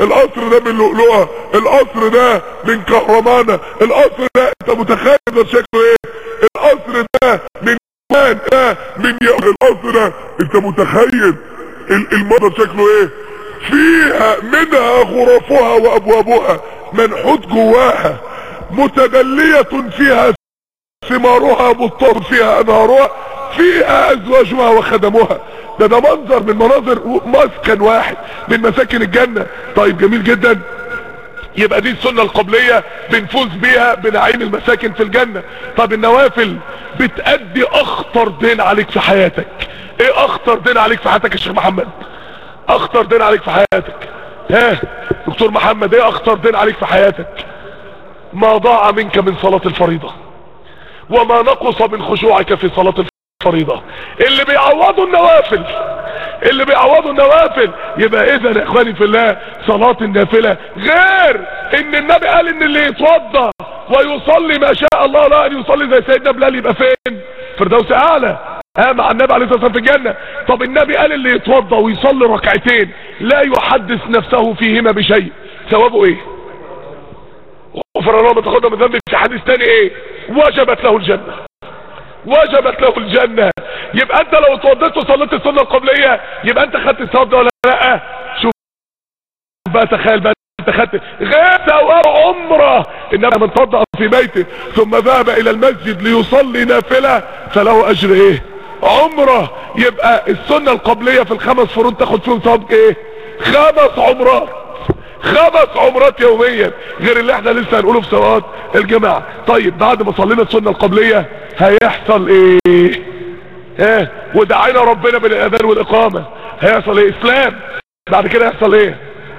القصر ده من لؤلؤة القصر ده من كهرمانة القصر ده انت متخيل ده شكله ايه القصر ده من كمان ده من القصر ده انت متخيل المنظر شكله ايه فيها منها غرفها وابوابها منحوت جواها متدلية فيها ثمارها بطار فيها انهارها فيها ازواجها وخدمها ده ده منظر من مناظر مسكن واحد من مساكن الجنة طيب جميل جدا يبقى دي السنة القبلية بنفوز بيها بنعيم المساكن في الجنة طب النوافل بتأدي اخطر دين عليك في حياتك ايه اخطر دين عليك في حياتك يا شيخ محمد اخطر دين عليك في حياتك ها دكتور محمد ايه اخطر دين عليك في حياتك ما ضاع منك من صلاة الفريضة وما نقص من خشوعك في صلاة الفريضة اللي بيعوضوا النوافل اللي بيعوضوا النوافل يبقى اذا يا اخواني في الله صلاة النافلة غير ان النبي قال ان اللي يتوضى ويصلي ما شاء الله لا ان يصلي زي سيدنا بلال يبقى فين فردوس اعلى ها مع النبي عليه الصلاه والسلام في الجنه طب النبي قال اللي يتوضى ويصلي ركعتين لا يحدث نفسه فيهما بشيء ثوابه ايه غفر الله ما تقدم ذنبي في حديث تاني ايه وجبت له الجنه وجبت له الجنه يبقى انت لو اتوضيت وصليت السنه القبليه يبقى انت خدت الثواب ده ولا لا شوف بقى تخيل بقى انت خدت غير ثواب عمره انما من توضا في بيته ثم ذهب الى المسجد ليصلي نافله فله اجر ايه عمره يبقى السنة القبلية في الخمس فروض تاخد فيهم ثواب ايه خمس عمرات خمس عمرات يوميا غير اللي احنا لسه هنقوله في صلاه الجماعة طيب بعد ما صلينا السنة القبلية هيحصل ايه ها ودعينا ربنا بالاذان والاقامة هيحصل ايه اسلام بعد كده يحصل ايه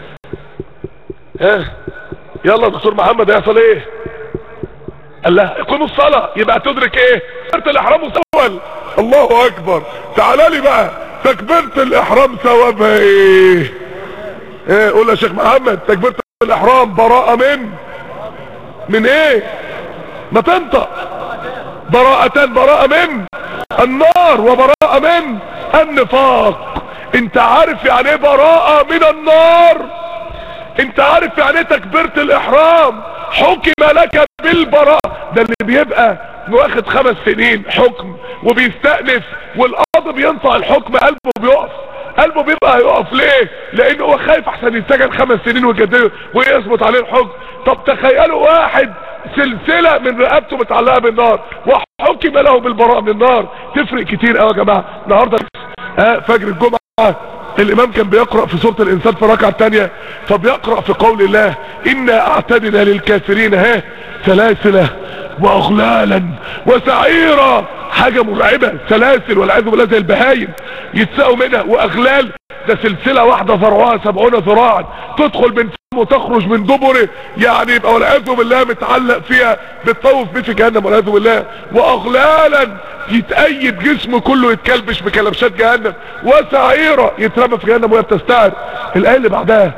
ها يلا دكتور محمد هيحصل ايه قال لها يكون الصلاة يبقى تدرك ايه تكبيرة الاحرام وسول الله اكبر تعالى لي بقى تكبيرة الاحرام ثوابها ايه ايه قول يا شيخ محمد تكبيرة الاحرام براءة من من ايه ما تنطق براءتان براءة من النار وبراءة من النفاق انت عارف يعني ايه براءة من النار انت عارف يعني ايه تكبيرة الاحرام حكم لك بالبراءة ده اللي بيبقى واخد خمس سنين حكم وبيستأنف والقاضي بينطق الحكم قلبه بيقف قلبه بيبقى هيقف ليه لانه هو خايف احسن يتسجن خمس سنين ويجدده ويثبت عليه الحكم طب تخيلوا واحد سلسلة من رقبته متعلقة بالنار وحكم له بالبراءة من النار تفرق كتير قوي يا جماعة النهاردة اه فجر الجمعة الامام كان بيقرأ في سورة الانسان في الركعة الثانية فبيقرأ في قول الله انا اعتدنا للكافرين ها سلاسلة واغلالا وسعيرا حاجة مرعبة سلاسل والعياذ بالله زي البهايم يتساقوا منها واغلال ده سلسلة واحدة ذرعها سبعون ذراعا تدخل من فم وتخرج من دبره يعني يبقى والعياذ بالله متعلق فيها بتطوف بيه في جهنم والعياذ بالله واغلالا يتأيد جسمه كله يتكلبش بكلبشات جهنم وسعيرة يترمى في جهنم وهي بتستعر الآية اللي بعدها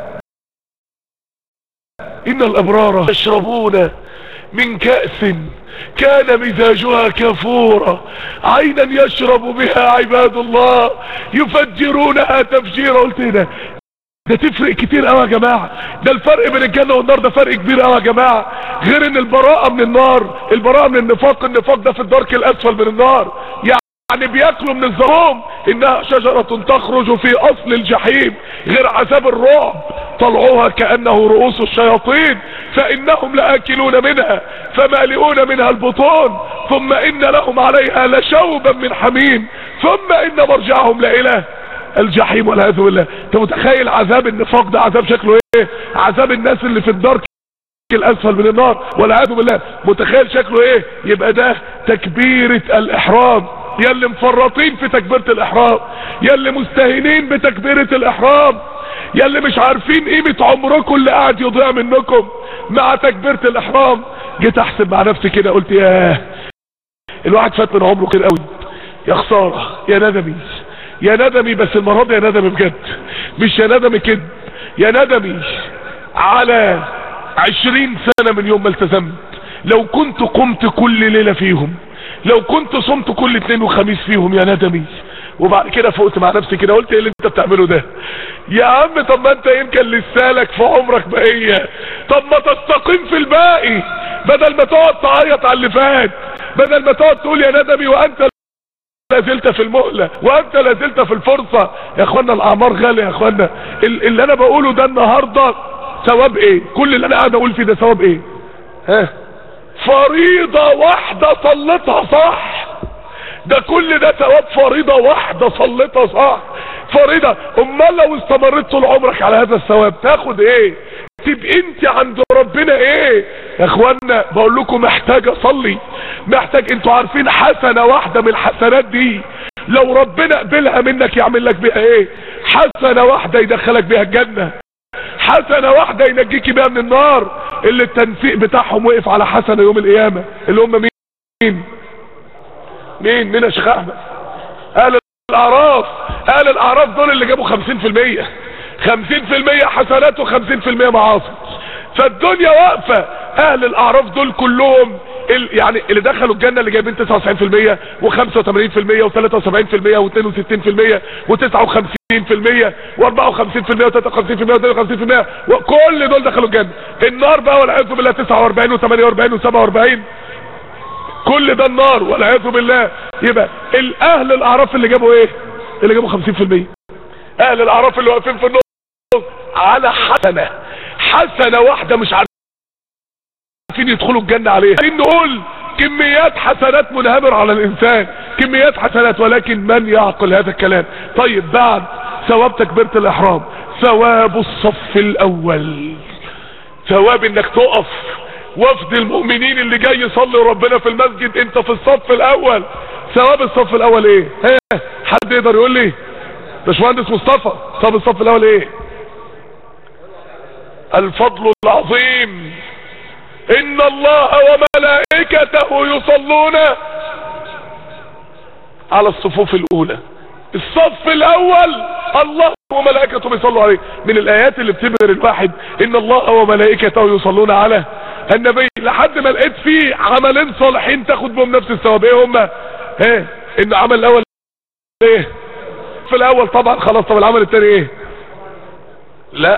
إن الأبرار يشربون من كأس كان مزاجها كفورا عينا يشرب بها عباد الله يفجرونها تفجيرا قلت هنا ده تفرق كتير قوي يا جماعة ده الفرق بين الجنة والنار ده فرق كبير قوي يا جماعة غير ان البراءة من النار البراءة من النفاق النفاق ده في الدرك الاسفل من النار يعني بياكلوا من الزقوم انها شجرة تخرج في اصل الجحيم غير عذاب الرعب طلعوها كأنه رؤوس الشياطين فانهم لآكلون منها فمالئون منها البطون ثم ان لهم عليها لشوبا من حميم ثم ان مرجعهم لإله الجحيم والعياذ بالله انت متخيل عذاب النفاق ده عذاب شكله ايه عذاب الناس اللي في الدرك الاسفل من النار والعياذ بالله متخيل شكله ايه يبقى ده تكبيرة الاحرام يا اللي مفرطين في تكبيرة الاحرام يا اللي مستهينين بتكبيرة الاحرام يا اللي مش عارفين قيمة عمركم اللي قاعد يضيع منكم مع تكبيرة الاحرام جيت احسب مع نفسي كده قلت ياه الواحد فات من عمره كده قوي يا خسارة يا ندمي يا ندمي بس المرة دي يا ندمي بجد مش يا ندمي كده يا ندمي على عشرين سنة من يوم ما التزمت لو كنت قمت كل ليلة فيهم لو كنت صمت كل اثنين وخميس فيهم يا ندمي وبعد كده فقت مع نفسي كده قلت ايه اللي انت بتعمله ده يا عم طب ما انت يمكن لسه لك في عمرك بقيه طب ما تستقيم في الباقي بدل ما تقعد تعيط على اللي فات بدل ما تقعد تقول يا ندمي وانت لازلت في المهلة وانت لازلت في الفرصة يا اخوانا الاعمار غالية يا اخوانا ال- اللي انا بقوله ده النهاردة ثواب ايه كل اللي انا قاعد اقول فيه ده ثواب ايه ها فريضة واحدة صلتها صح ده كل ده ثواب فريضة واحدة صلتها صح فريضة امال لو استمريت طول عمرك على هذا الثواب تاخد ايه تبقى انت عند ربنا ايه يا اخوانا بقول لكم محتاج اصلي محتاج انتوا عارفين حسنة واحدة من الحسنات دي لو ربنا قبلها منك يعمل لك بيها ايه حسنة واحدة يدخلك بيها الجنة حسنة واحدة ينجيك بيها من النار اللي التنسيق بتاعهم وقف على حسنة يوم القيامة اللي هم مين مين مين يا شيخ احمد اهل الاعراف اهل الاعراف دول اللي جابوا خمسين في المية خمسين في المية حسنات وخمسين في المية معاصي فالدنيا واقفة اهل الاعراف دول كلهم ال يعني اللي دخلوا الجنة اللي جايبين 99% و85% و73% و62% و59% و54% و53% و53% وكل دول دخلوا الجنة النار بقى والعياذ بالله 49 و48 و47 كل ده النار والعياذ بالله يبقى الاهل الاعراف اللي جابوا ايه اللي جابوا 50% اهل الاعراف اللي واقفين في النص على حسنة حسنة واحدة مش عارفين يدخلوا الجنة عليها عايزين نقول كميات حسنات منهمر على الانسان كميات حسنات ولكن من يعقل هذا الكلام طيب بعد ثواب تكبيرة الاحرام ثواب الصف الاول ثواب انك تقف وفد المؤمنين اللي جاي يصلي ربنا في المسجد انت في الصف الاول ثواب الصف الاول ايه ها حد يقدر يقول لي باشمهندس مصطفى ثواب الصف الاول ايه الفضل العظيم ان الله وملائكته يصلون على الصفوف الاولى الصف الاول الله وملائكته بيصلوا عليه من الايات اللي بتبهر الواحد ان الله وملائكته يصلون على النبي لحد ما لقيت فيه عملين صالحين تاخد بهم نفس الثواب ايه هما ايه ان عمل الاول ايه في الاول طبعا خلاص طب العمل الثاني ايه لا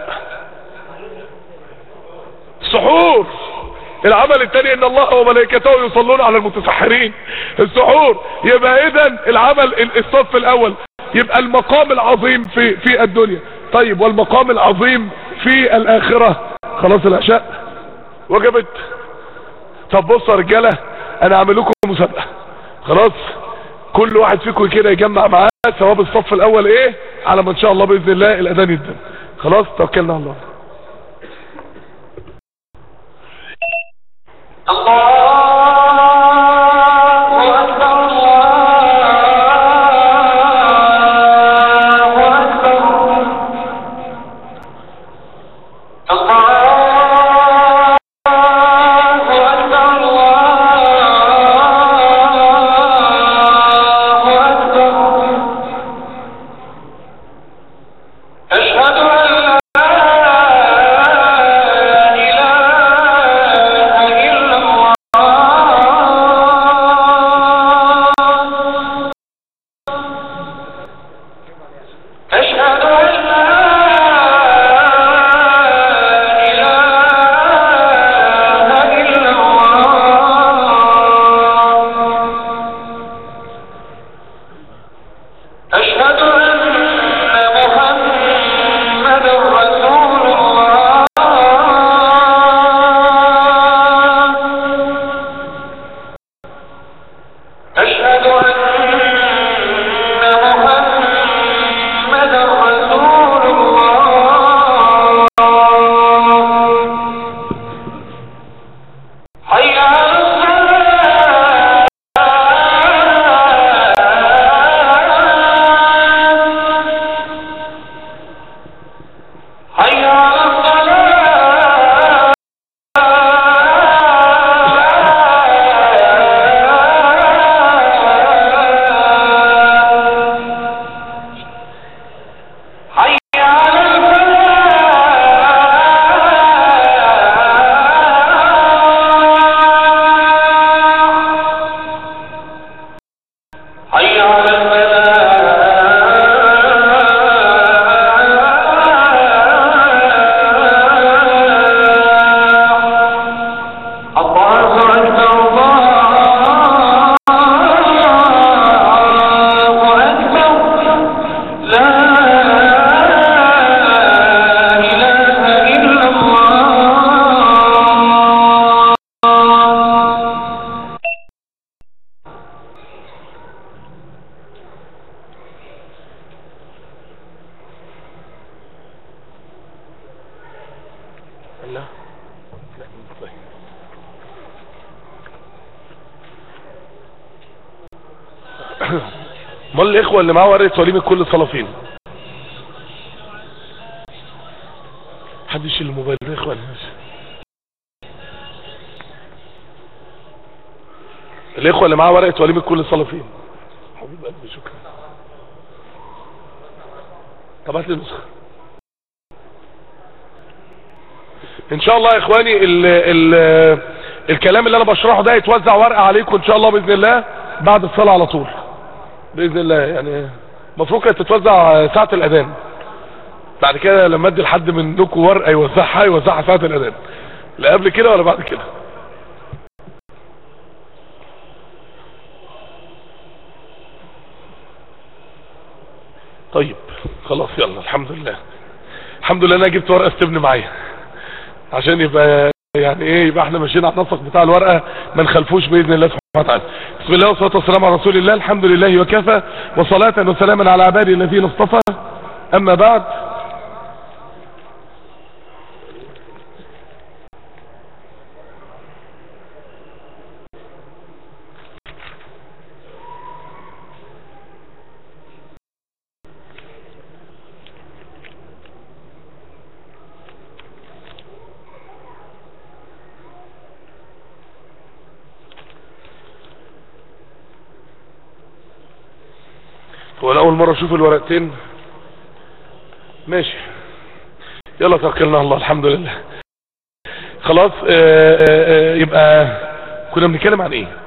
سحور العمل الثاني ان الله وملائكته يصلون على المتسحرين السحور يبقى اذا العمل الصف الاول يبقى المقام العظيم في في الدنيا طيب والمقام العظيم في الاخرة خلاص العشاء وجبت طب بصوا يا رجاله انا هعمل لكم مسابقه خلاص كل واحد فيكم كده يجمع معاه ثواب الصف الاول ايه على ما ان شاء الله باذن الله الاذان يدن خلاص توكلنا على الله الله أكبر الله أكبر الله أكبر الله أكبر أشهد أن لا إله إلا الله أشهد أن لا إله إلا الله أشهد أن محمدا رسول الله أشهد أن محمدا رسول الله حي على الصلاة حي على الصلاة حي على الفلاح حي على الفلاح امال الاخوه اللي معاه ورقه وليمه كل صلاه فين حد يشيل الموبايل ده يا اخوان الاخوه اللي معاه ورقه وليمه كل صلاه فين حبيب قلبي شكرا طب هات لي نسخه ان شاء الله يا اخواني ال ال الكلام اللي انا بشرحه ده يتوزع ورقه عليكم ان شاء الله باذن الله بعد الصلاه على طول باذن الله يعني المفروض كانت تتوزع ساعه الاذان بعد كده لما ادي لحد منكم ورقه يوزعها يوزعها ساعه الاذان لا قبل كده ولا بعد كده طيب خلاص يلا الحمد لله الحمد لله انا جبت ورقه استبن معايا عشان يبقى يعني ايه يبقى احنا ماشيين على النسق بتاع الورقه ما نخلفوش باذن الله سبحانه وتعالى بسم الله والصلاه والسلام على رسول الله الحمد لله وكفى وصلاه وسلاما على عباده الذين اصطفى اما بعد هو انا اول مرة اشوف الورقتين ماشي يلا توكلنا على الله الحمد لله خلاص آآ آآ يبقى كنا بنتكلم عن ايه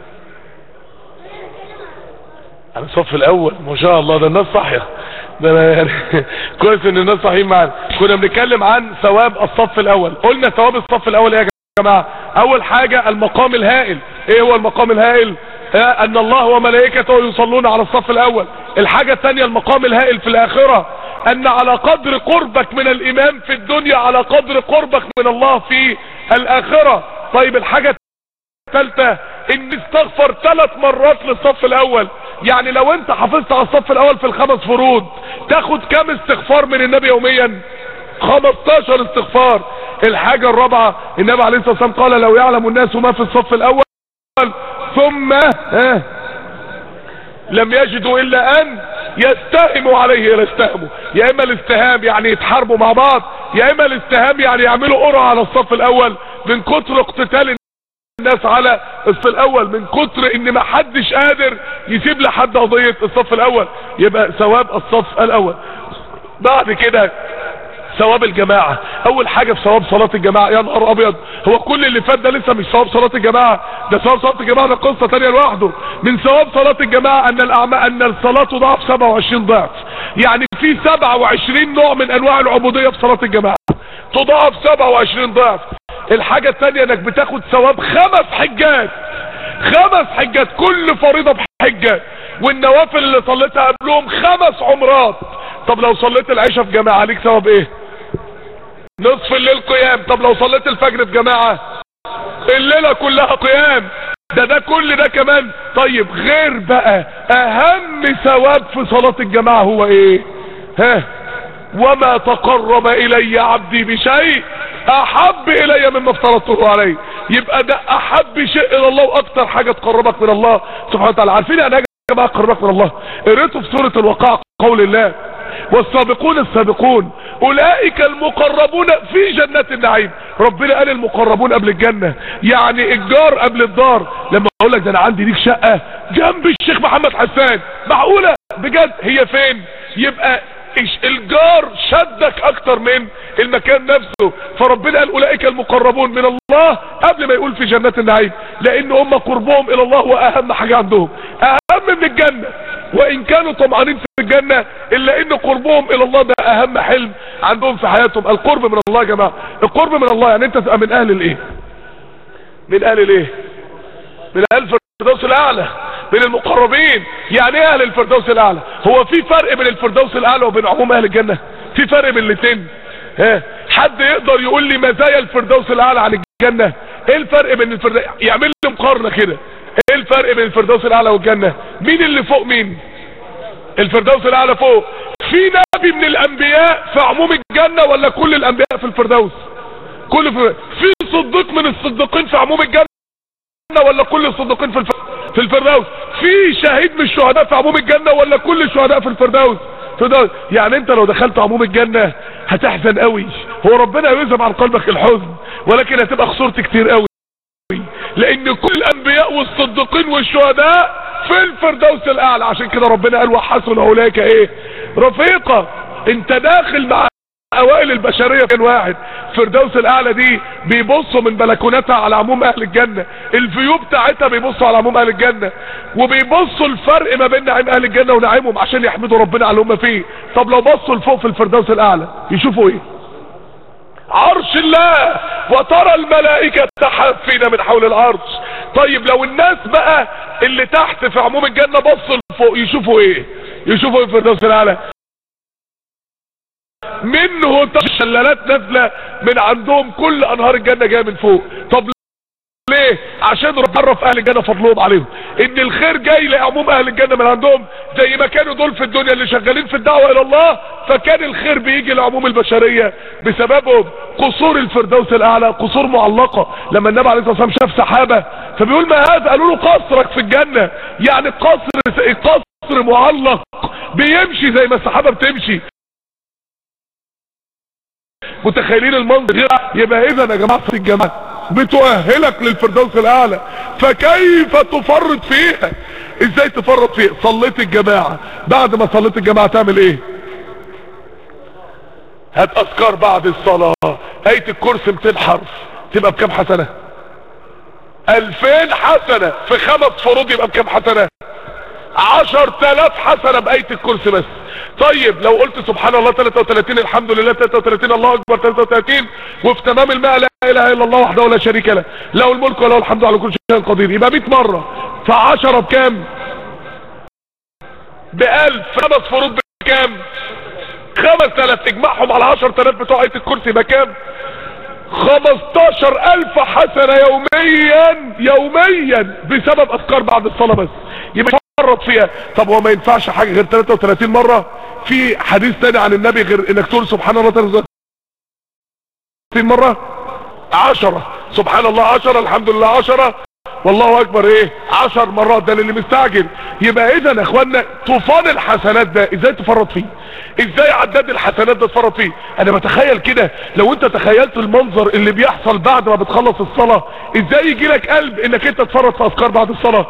عن الصف الاول ما شاء الله ده الناس صاحيه ده انا يعني كويس ان الناس صاحيين معانا كنا بنتكلم عن ثواب الصف الاول قلنا ثواب الصف الاول ايه يا جماعه اول حاجه المقام الهائل ايه هو المقام الهائل ها ان الله وملائكته يصلون على الصف الاول الحاجة الثانية المقام الهائل في الاخرة ان على قدر قربك من الامام في الدنيا على قدر قربك من الله في الاخرة طيب الحاجة الثالثة ان استغفر ثلاث مرات للصف الاول يعني لو انت حافظت على الصف الاول في الخمس فروض تاخد كام استغفار من النبي يوميا 15 استغفار الحاجة الرابعة النبي عليه الصلاة والسلام قال لو يعلم الناس ما في الصف الاول ثم ها لم يجدوا الا ان يستهموا عليه يستهموا يا اما الاستهام يعني يتحاربوا مع بعض يا اما الاستهام يعني يعملوا قرعه على الصف الاول من كتر اقتتال الناس على الصف الاول من كتر ان ما حدش قادر يسيب لحد قضيه الصف الاول يبقى ثواب الصف الاول بعد كده ثواب الجماعة اول حاجة في ثواب صلاة الجماعة يا نهار ابيض هو كل اللي فات ده لسه مش ثواب صلاة الجماعة ده ثواب صلاة الجماعة ده قصة تانية لوحده من ثواب صلاة الجماعة ان الاعمال ان الصلاة تضاعف 27 ضعف يعني في 27 نوع من انواع العبودية في صلاة الجماعة تضاعف 27 ضعف الحاجة التانية انك بتاخد ثواب خمس حجات خمس حجات كل فريضة بحجة والنوافل اللي صليتها قبلهم خمس عمرات طب لو صليت العشاء في جماعة عليك ثواب ايه نصف الليل قيام طب لو صليت الفجر في جماعة الليلة كلها قيام ده ده كل ده كمان طيب غير بقى اهم ثواب في صلاة الجماعة هو ايه ها وما تقرب الي عبدي بشيء احب الي مما افترضته عليه يبقى ده احب شيء الى الله واكتر حاجة تقربك من الله سبحانه وتعالى عارفين يعني يا جماعة تقربك من الله قريته في سورة الوقاع قول الله والسابقون السابقون اولئك المقربون في جنات النعيم ربنا قال المقربون قبل الجنة يعني الجار قبل الدار لما اقول لك ده انا عندي ليك شقة جنب الشيخ محمد حسان معقولة بجد هي فين يبقى الجار شدك اكتر من المكان نفسه فربنا قال اولئك المقربون من الله قبل ما يقول في جنات النعيم لان هم قربهم الى الله واهم حاجة عندهم اهم من الجنة وان كانوا طمعانين في الجنة الا ان قربهم الى الله ده اهم حلم عندهم في حياتهم القرب من الله يا جماعة القرب من الله يعني انت تبقى من اهل الايه من اهل الايه من اهل الفردوس الاعلى من المقربين يعني ايه اهل الفردوس الاعلى هو في فرق بين الفردوس الاعلى وبين عموم اهل الجنة في فرق بين الاثنين ها حد يقدر يقول لي مزايا الفردوس الاعلى عن الجنة ايه الفرق بين الفردوس يعمل لي مقارنة كده ايه الفرق بين الفردوس الاعلى والجنة مين اللي فوق مين الفردوس الاعلى فوق في نبي من الانبياء في عموم الجنة ولا كل الانبياء في الفردوس كل في, في صديق من الصديقين في عموم الجنة ولا كل الصديقين في الف... في الفردوس في شهيد من الشهداء في عموم الجنة ولا كل الشهداء في الفردوس فردوس يعني انت لو دخلت عموم الجنة هتحزن قوي هو ربنا يذهب عن قلبك الحزن ولكن هتبقى خسرت كتير قوي لان كل الانبياء والصديقين والشهداء في الفردوس الاعلى عشان كده ربنا قال وحسن اولئك ايه رفيقة انت داخل مع اوائل البشرية كان واحد فردوس الاعلى دي بيبصوا من بلكوناتها على عموم اهل الجنة الفيو بتاعتها بيبصوا على عموم اهل الجنة وبيبصوا الفرق ما بين نعيم اهل الجنة ونعيمهم عشان يحمدوا ربنا على اللي هم فيه طب لو بصوا لفوق في الفردوس الاعلى يشوفوا ايه عرش الله وترى الملائكة حافين من حول العرش طيب لو الناس بقى اللي تحت في عموم الجنة بصوا لفوق يشوفوا ايه يشوفوا ايه في الفردوس الاعلى منه شلالات نازلة من عندهم كل انهار الجنة جاية من فوق طب ليه عشان رب اهل الجنة فضلهم عليهم ان الخير جاي لعموم اهل الجنة من عندهم زي ما كانوا دول في الدنيا اللي شغالين في الدعوة الى الله فكان الخير بيجي لعموم البشرية بسببهم قصور الفردوس الاعلى قصور معلقة لما النبي عليه الصلاة والسلام شاف سحابة فبيقول ما هذا قالوا له قصرك في الجنة يعني قصر قصر معلق بيمشي زي ما السحابة بتمشي متخيلين المنظر يبقى اذا يا جماعة في الجماعة بتؤهلك للفردوس الاعلى فكيف تفرط فيها ازاي تفرط فيها صليت الجماعة بعد ما صليت الجماعة تعمل ايه هات اذكار بعد الصلاة اية الكرسي 200 حرف تبقى بكام حسنة 2000 حسنة في خمس فروض يبقى بكام حسنة 10000 حسنة بآية الكرسي بس طيب لو قلت سبحان الله 33 الحمد لله 33 الله اكبر 33 وفي تمام الماء لا اله الا الله وحده لا شريك له له الملك وله الحمد على كل شيء قدير يبقى 100 مرة ف10 بكام ب1000 خمس فروض بكام 5000 تجمعهم على 10000 بتوع آية الكرسي يبقى كام 15000 حسنة يوميا يوميا بسبب اذكار بعد الصلاة بس يبقى فرط فيها طب هو ما ينفعش حاجة غير 33 مرة في حديث تاني عن النبي غير انك تقول سبحان الله 33 مرة 10 سبحان الله 10 الحمد لله 10 والله اكبر ايه 10 مرات ده اللي مستعجل يبقى اذا يا اخوانا طوفان الحسنات ده ازاي تفرط فيه ازاي عداد الحسنات ده تفرط فيه انا بتخيل كده لو انت تخيلت المنظر اللي بيحصل بعد ما بتخلص الصلاة ازاي يجي لك قلب انك انت تفرط في اذكار بعد الصلاة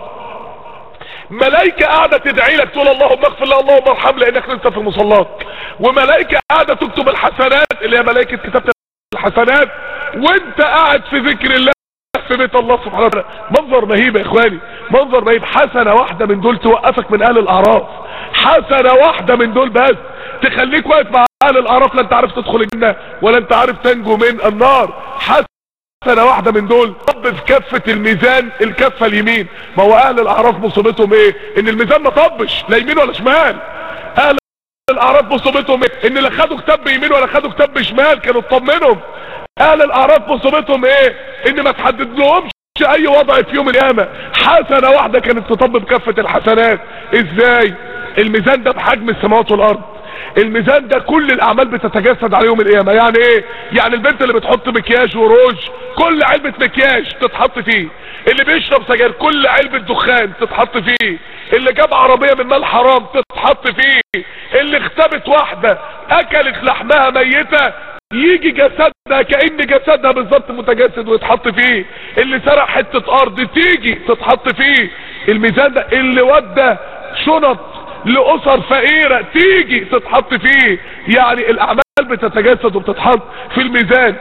ملائكة قاعدة تدعي لك تقول اللهم اغفر لي اللهم ارحم لانك لسه في مصلاك وملائكة قاعدة تكتب الحسنات اللي هي ملائكة كتابة الحسنات وانت قاعد في ذكر الله في بيت الله سبحانه وتعالى منظر مهيب يا اخواني منظر مهيب حسنة واحدة من دول توقفك من اهل الاعراف حسنة واحدة من دول بس تخليك واقف مع اهل الاعراف لا انت عارف تدخل الجنة ولا انت عارف تنجو من النار حسنة سنة واحدة من دول طب في كفة الميزان الكفة اليمين ما هو اهل الاعراف مصيبتهم ايه ان الميزان ما طبش لا يمين ولا شمال اهل الاعراف مصيبتهم ايه ان لا خدوا كتاب يمين ولا خدوا كتاب شمال كانوا اطمنهم اهل الاعراف مصيبتهم ايه ان ما تحدد لهمش اي وضع في يوم القيامة حسنة واحدة كانت تطب بكفة الحسنات ازاي الميزان ده بحجم السماوات والارض الميزان ده كل الاعمال بتتجسد على يوم القيامة يعني ايه يعني البنت اللي بتحط مكياج وروج كل علبة مكياج تتحط فيه اللي بيشرب سجاير كل علبة دخان تتحط فيه اللي جاب عربية من مال حرام تتحط فيه اللي اختبت واحدة اكلت لحمها ميتة يجي جسدها كأن جسدها بالظبط متجسد ويتحط فيه اللي سرق حتة ارض تيجي تتحط فيه الميزان ده اللي ودى شنط لأسر فقيرة تيجي تتحط فيه يعني الأعمال بتتجسد وبتتحط في الميزان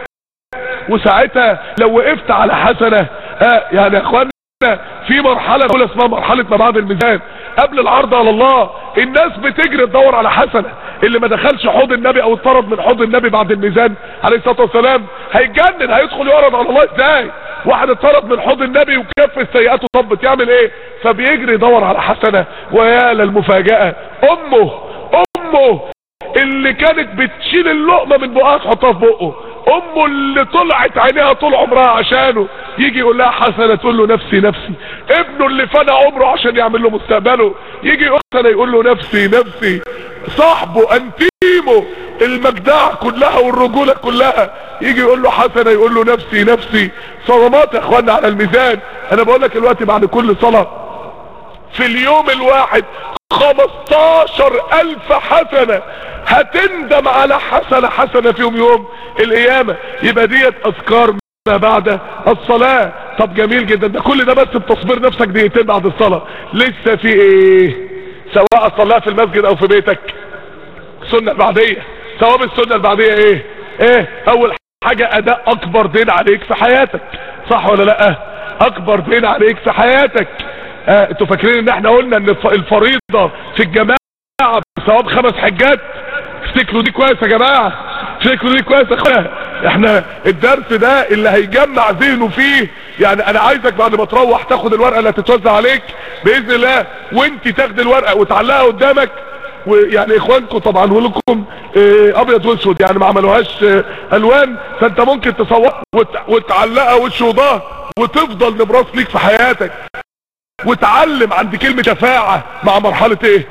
وساعتها لو وقفت على حسنة ها يعني يا اخوانا في مرحلة اولى اسمها مرحلة ما بعد الميزان قبل العرض على الله الناس بتجري تدور على حسنة اللي ما دخلش حوض النبي او اتطرد من حوض النبي بعد الميزان عليه الصلاة والسلام هيتجنن هيدخل يعرض على الله ازاي واحد اتطرد من حوض النبي وكف السيئات وطبت يعمل ايه فبيجري يدور على حسنة ويا للمفاجأة امه امه اللي كانت بتشيل اللقمة من بقها تحطها في بقه امه اللي طلعت عينيها طول عمرها عشانه يجي يقول لها حسنة تقول له نفسي نفسي ابنه اللي فنى عمره عشان يعمل له مستقبله يجي حسنة يقول له نفسي نفسي صاحبه انتيمه المجدعة كلها والرجولة كلها يجي يقول له حسنة يقول له نفسي نفسي صدمات يا اخوانا على الميزان انا بقول لك دلوقتي بعد كل صلاة في اليوم الواحد خمستاشر الف حسنة هتندم على حسنة حسنة فيهم يوم القيامة يبقى ديت اذكار ما بعد الصلاة طب جميل جدا ده كل ده بس بتصبير نفسك دقيقتين بعد الصلاة لسه في ايه سواء صلاة في المسجد او في بيتك السنة البعدية ثواب السنة البعدية ايه ايه اول حاجة اداء اكبر دين عليك في حياتك صح ولا لا اكبر دين عليك في حياتك اه انتوا فاكرين ان احنا قلنا ان الف- الفريضة في الجماعة بثواب خمس حجات افتكروا دي كويس يا جماعة افتكروا دي كويس يا اخويا احنا الدرس ده اللي هيجمع ذهنه فيه يعني انا عايزك بعد ما تروح تاخد الورقة اللي هتتوزع عليك باذن الله وانت تاخد الورقة وتعلقها قدامك ويعني اخوانكم طبعا ولكم اه ابيض واسود يعني ما عملوهاش اه الوان فانت ممكن تصور وت- وتعلقها وش وظهر وتفضل نبراس ليك في حياتك وتعلم عند كلمة شفاعة مع مرحلة ايه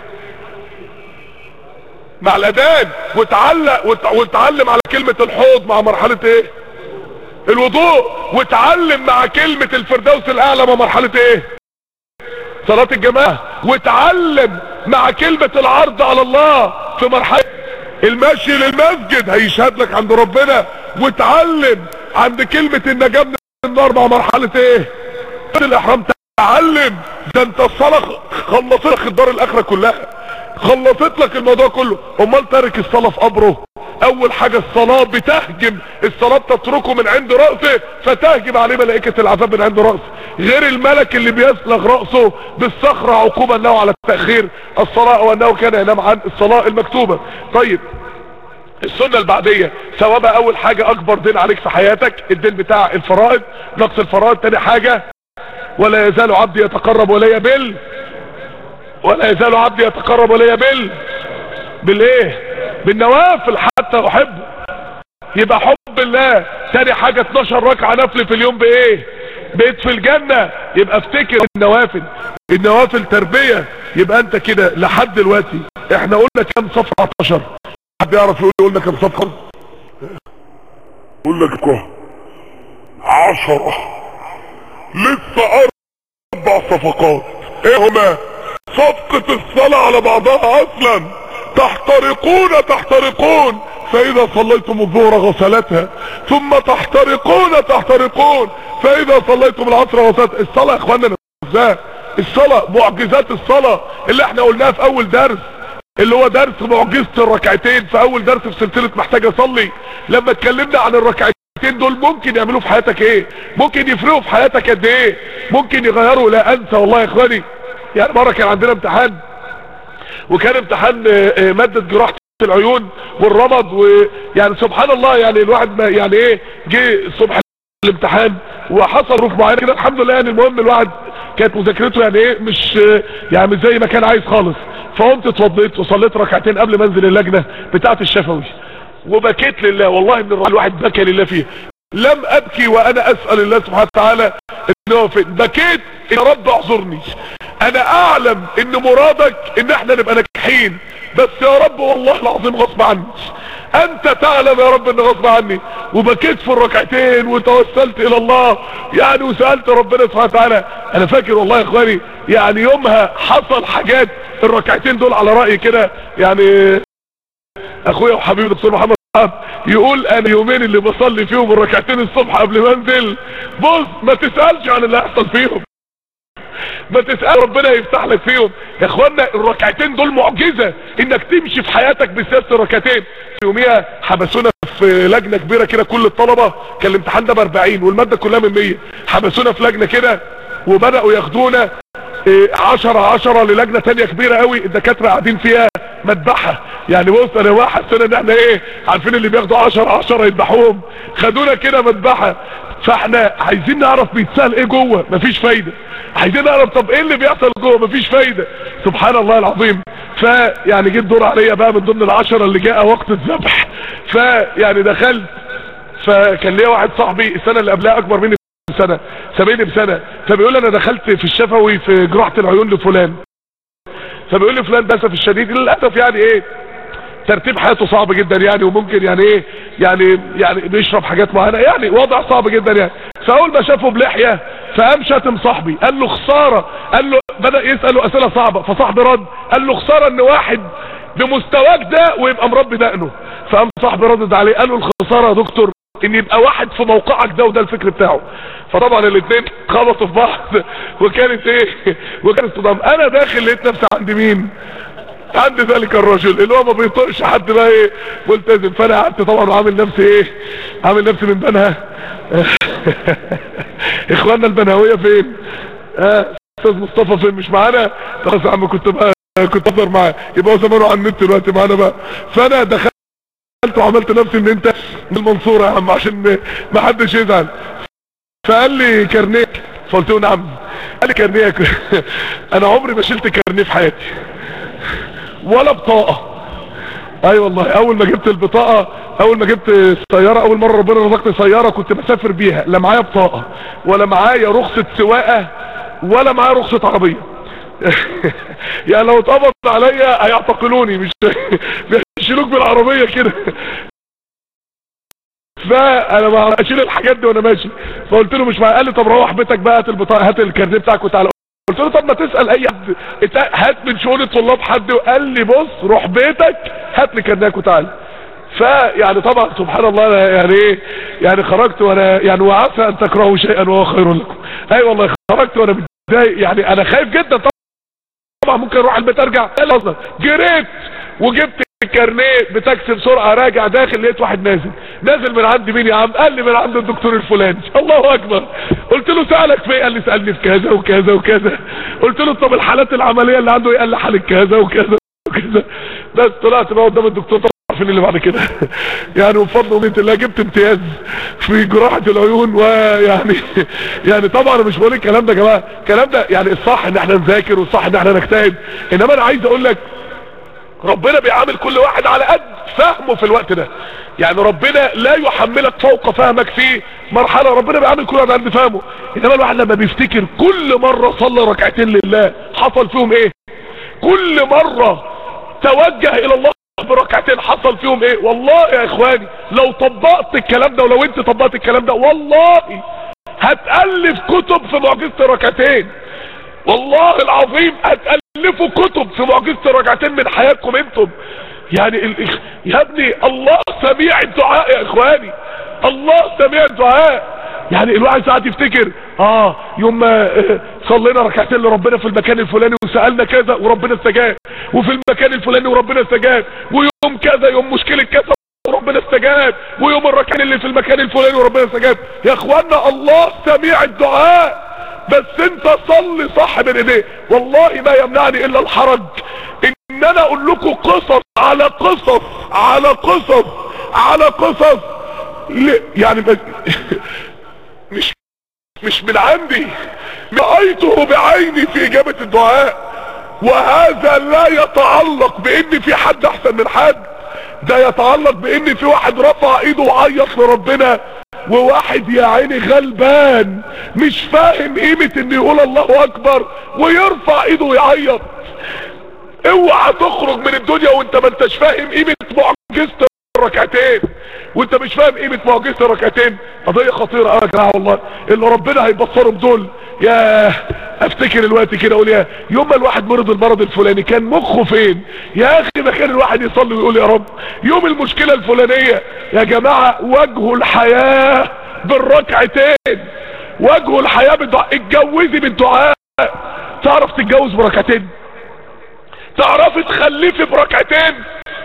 مع الاذان وتعلق وت- وتعلم على كلمة الحوض مع مرحلة ايه الوضوء وتعلم مع كلمة الفردوس الاعلى مع مرحلة ايه صلاة الجماعة وتعلم مع كلمة العرض على الله في مرحلة المشي للمسجد هيشهد لك عند ربنا وتعلم عند كلمة النجاة من النار مع مرحلة ايه الاحرام تعلم ده انت الصلاة خلصت لك الدار الاخرة كلها خلصت لك الموضوع كله امال تارك الصلاة في قبره اول حاجة الصلاة بتهجم الصلاة بتتركه من عند رأسه فتهجم عليه ملائكة العذاب من عند رأسه غير الملك اللي بيسلغ رأسه بالصخرة عقوبا له على التأخير الصلاة وانه كان ينام عن الصلاة المكتوبة طيب السنة البعدية ثوابها اول حاجة اكبر دين عليك في حياتك الدين بتاع الفرائض نقص الفرائض تاني حاجة ولا يزال عبدي يتقرب الي بال ولا يزال عبدي يتقرب الي بال بالايه بالنوافل حتى احبه يبقى حب الله تاني حاجة 12 ركعة نفل في اليوم بايه بيت في الجنة يبقى افتكر النوافل النوافل تربية يبقى انت كده لحد دلوقتي احنا قلنا كام صفحة 11 حد يعرف يقول قلنا كام صفحة اقول لك كه عشرة لسه اربع صفقات ايه هما صفقة الصلاة على بعضها اصلا تحترقون تحترقون فاذا صليتم الظهر غسلتها ثم تحترقون تحترقون فاذا صليتم العصر غسلتها الصلاة يا اخوانا ازاي الصلاة معجزات الصلاة اللي احنا قلناها في اول درس اللي هو درس معجزة الركعتين في اول درس في سلسلة محتاج اصلي لما اتكلمنا عن الركعتين دول ممكن يعملوا في حياتك ايه ممكن يفرقوا في حياتك قد ايه ممكن يغيروا لا انسى والله يا اخواني يعني مرة كان عندنا امتحان وكان امتحان آه، آه، مادة جراحة العيون والرمد ويعني سبحان الله يعني الواحد ما يعني ايه جه الصبح الامتحان وحصل ظروف معينه كده الحمد لله يعني المهم الواحد كانت مذاكرته يعني ايه مش يعني مش زي ما كان عايز خالص فقمت اتوضيت وصليت ركعتين قبل ما انزل اللجنه بتاعه الشفوي وبكيت لله والله ان الواحد بكى لله فيه لم ابكي وانا اسال الله سبحانه وتعالى ان هو فين بكيت يا رب اعذرني انا اعلم ان مرادك ان احنا نبقى ناجحين بس يا رب والله العظيم غصب عني انت تعلم يا رب ان غصب عني وبكيت في الركعتين وتوسلت الى الله يعني وسألت ربنا سبحانه وتعالى انا فاكر والله يا اخواني يعني يومها حصل حاجات الركعتين دول على رأيي كده يعني اخويا وحبيبي دكتور محمد صحاب يقول انا يومين اللي بصلي فيهم الركعتين الصبح قبل ما انزل بص ما تسألش عن اللي هيحصل فيهم ما تسأل ربنا يفتح لك فيهم يا اخوانا الركعتين دول معجزة انك تمشي في حياتك بسياسة الركعتين يوميها حبسونا في لجنة كبيرة كده كل الطلبة كان الامتحان ده ب 40 والمادة كلها من 100 حبسونا في لجنة كده وبدأوا ياخدونا إيه، عشرة عشرة للجنة تانية كبيرة قوي الدكاترة قاعدين فيها مذبحة يعني بص انا واحد سنة ان احنا ايه عارفين اللي بياخدوا عشرة عشرة يذبحوهم خدونا كده مذبحة فاحنا عايزين نعرف بيتسال ايه جوه مفيش فايدة عايزين نعرف طب ايه اللي بيحصل جوه مفيش فايدة سبحان الله العظيم فيعني جه الدور عليا بقى من ضمن العشرة اللي جاء وقت الذبح فيعني دخلت فكان ليا واحد صاحبي السنة اللي قبلها اكبر مني بسنة سابقني بسنة فبيقول لي انا دخلت في الشفوي في جراحة العيون لفلان فبيقول لي فلان للاسف الشديد للاسف يعني ايه ترتيب حياته صعب جدا يعني وممكن يعني ايه يعني يعني بيشرب حاجات معينه يعني وضع صعب جدا يعني فاول ما شافه بلحيه فقام شاتم صاحبي قال له خسارة قال له بدأ يسأله اسئلة صعبة فصاحبي رد قال له خسارة ان واحد بمستواك ده ويبقى مربي دقنه فقام صاحبي ردد عليه قال له الخسارة يا دكتور ان يبقى واحد في موقعك ده وده الفكر بتاعه فطبعا الاثنين خبطوا في بعض وكانت ايه وكانت صدام انا داخل لقيت نفسي عند مين عند ذلك الرجل اللي هو ما بيطقش حد بقى ايه ملتزم فانا قعدت طبعا وعامل نفسي ايه عامل نفسي من بنها اخواننا البنهوية فين اه استاذ مصطفى فين مش معانا خلاص يا عم كنت بقى كنت اقدر معاه يبقى هو زمانه على النت دلوقتي معانا بقى فانا دخلت وعملت نفسي ان انت من المنصورة يا عم عشان ما حدش يزعل فقال لي كارنيه فقلت له نعم قال لي كارنيه انا عمري ما شلت كارنيه في حياتي ولا بطاقة اي أيوة والله اول ما جبت البطاقة اول ما جبت السيارة اول مرة ربنا رزقني سيارة كنت بسافر بيها لا معايا بطاقة ولا معايا رخصة سواقة ولا معايا رخصة عربية يعني لو اتقبض عليا هيعتقلوني مش بيشيلوك بالعربية كده فانا ما اشيل الحاجات دي وانا ماشي فقلت له مش معايا قال لي طب روح بيتك بقى هات البطاقه هات الكارنيه بتاعك وتعالى قلت له طب ما تسال اي حد هات من شؤون الطلاب حد وقال لي بص روح بيتك هات لي كارنيك وتعالى فيعني طبعا سبحان الله أنا يعني ايه يعني خرجت وانا يعني وعسى ان تكرهوا شيئا وهو خير لكم اي أيوة والله خرجت وانا متضايق يعني انا خايف جدا طبعا طبعا ممكن اروح البيت ارجع اصلا جريت وجبت الكارنيه بتاكسي بسرعه راجع داخل لقيت واحد نازل نازل من عند مين يا عم قال لي من عند الدكتور الفلاني الله اكبر قلت له سالك في ايه قال لي سالني في كذا وكذا وكذا قلت له طب الحالات العمليه اللي عنده ايه قال لي حاله كذا وكذا وكذا بس طلعت بقى قدام الدكتور طبعا عارفين اللي بعد كده يعني وبفضل ومنة الله جبت امتياز في جراحة العيون ويعني يعني طبعا انا مش بقول الكلام ده يا جماعه الكلام ده يعني الصح ان احنا نذاكر والصح ان احنا نجتهد انما انا عايز اقول لك ربنا بيعامل كل واحد على قد فهمه في الوقت ده يعني ربنا لا يحملك فوق فهمك في مرحلة ربنا بيعامل كل واحد على قد فهمه انما الواحد لما بيفتكر كل مرة صلى ركعتين لله حصل فيهم ايه كل مرة توجه الى الله بركعتين حصل فيهم ايه والله يا اخواني لو طبقت الكلام ده ولو انت طبقت الكلام ده والله هتألف كتب في معجزة ركعتين والله العظيم هتألفوا كتب في معجزة ركعتين من حياتكم انتم يعني ال... يا ابني الله سميع الدعاء يا اخواني الله سميع الدعاء يعني الواحد ساعات يفتكر اه يوم ما صلينا ركعتين لربنا في المكان الفلاني وسألنا كذا وربنا استجاب وفي المكان الفلاني وربنا استجاب ويوم كذا يوم مشكلة كذا وربنا استجاب ويوم الركعتين اللي في المكان الفلاني وربنا استجاب يا اخوانا الله سميع الدعاء بس انت صلي صح من ايديه والله ما يمنعني الا الحرج ان انا اقول لكم قصص على قصص على قصص على قصص يعني مش مش من عندي رأيته بعيني في اجابة الدعاء وهذا لا يتعلق بان في حد احسن من حد ده يتعلق بان في واحد رفع ايده وعيط لربنا وواحد يا عيني غلبان مش فاهم قيمة ان يقول الله اكبر ويرفع ايده ويعيط اوعى تخرج من الدنيا وانت ما انتش فاهم قيمة معجزة الركعتين وانت مش فاهم قيمة معجزة الركعتين قضية خطيرة اه يا جماعة والله اللي ربنا هيبصرهم دول يا افتكر الوقت كده اقول يا يوم ما الواحد مرض المرض الفلاني كان مخه فين يا اخي ما كان الواحد يصلي ويقول يا رب يوم المشكلة الفلانية يا جماعة وجهوا الحياة بالركعتين وجهوا الحياة بالدعاء اتجوزي بالدعاء تعرف تتجوز بركعتين تعرف تخلفي بركعتين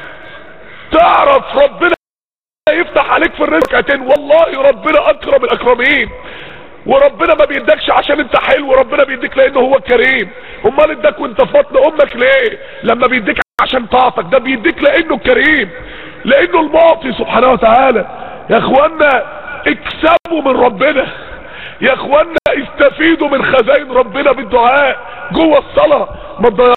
تعرف ربنا يفتح عليك في الرزق ركعتين والله ربنا اكرم الاكرمين وربنا ما بيدكش عشان انت حلو وربنا بيديك لانه هو كريم امال اداك وانت في بطن امك ليه لما بيديك عشان طاعتك ده بيديك لانه كريم لانه المعطي سبحانه وتعالى يا اخوانا اكسبوا من ربنا يا اخوانا استفيدوا من خزائن ربنا بالدعاء جوه الصلاة ما تضيعوش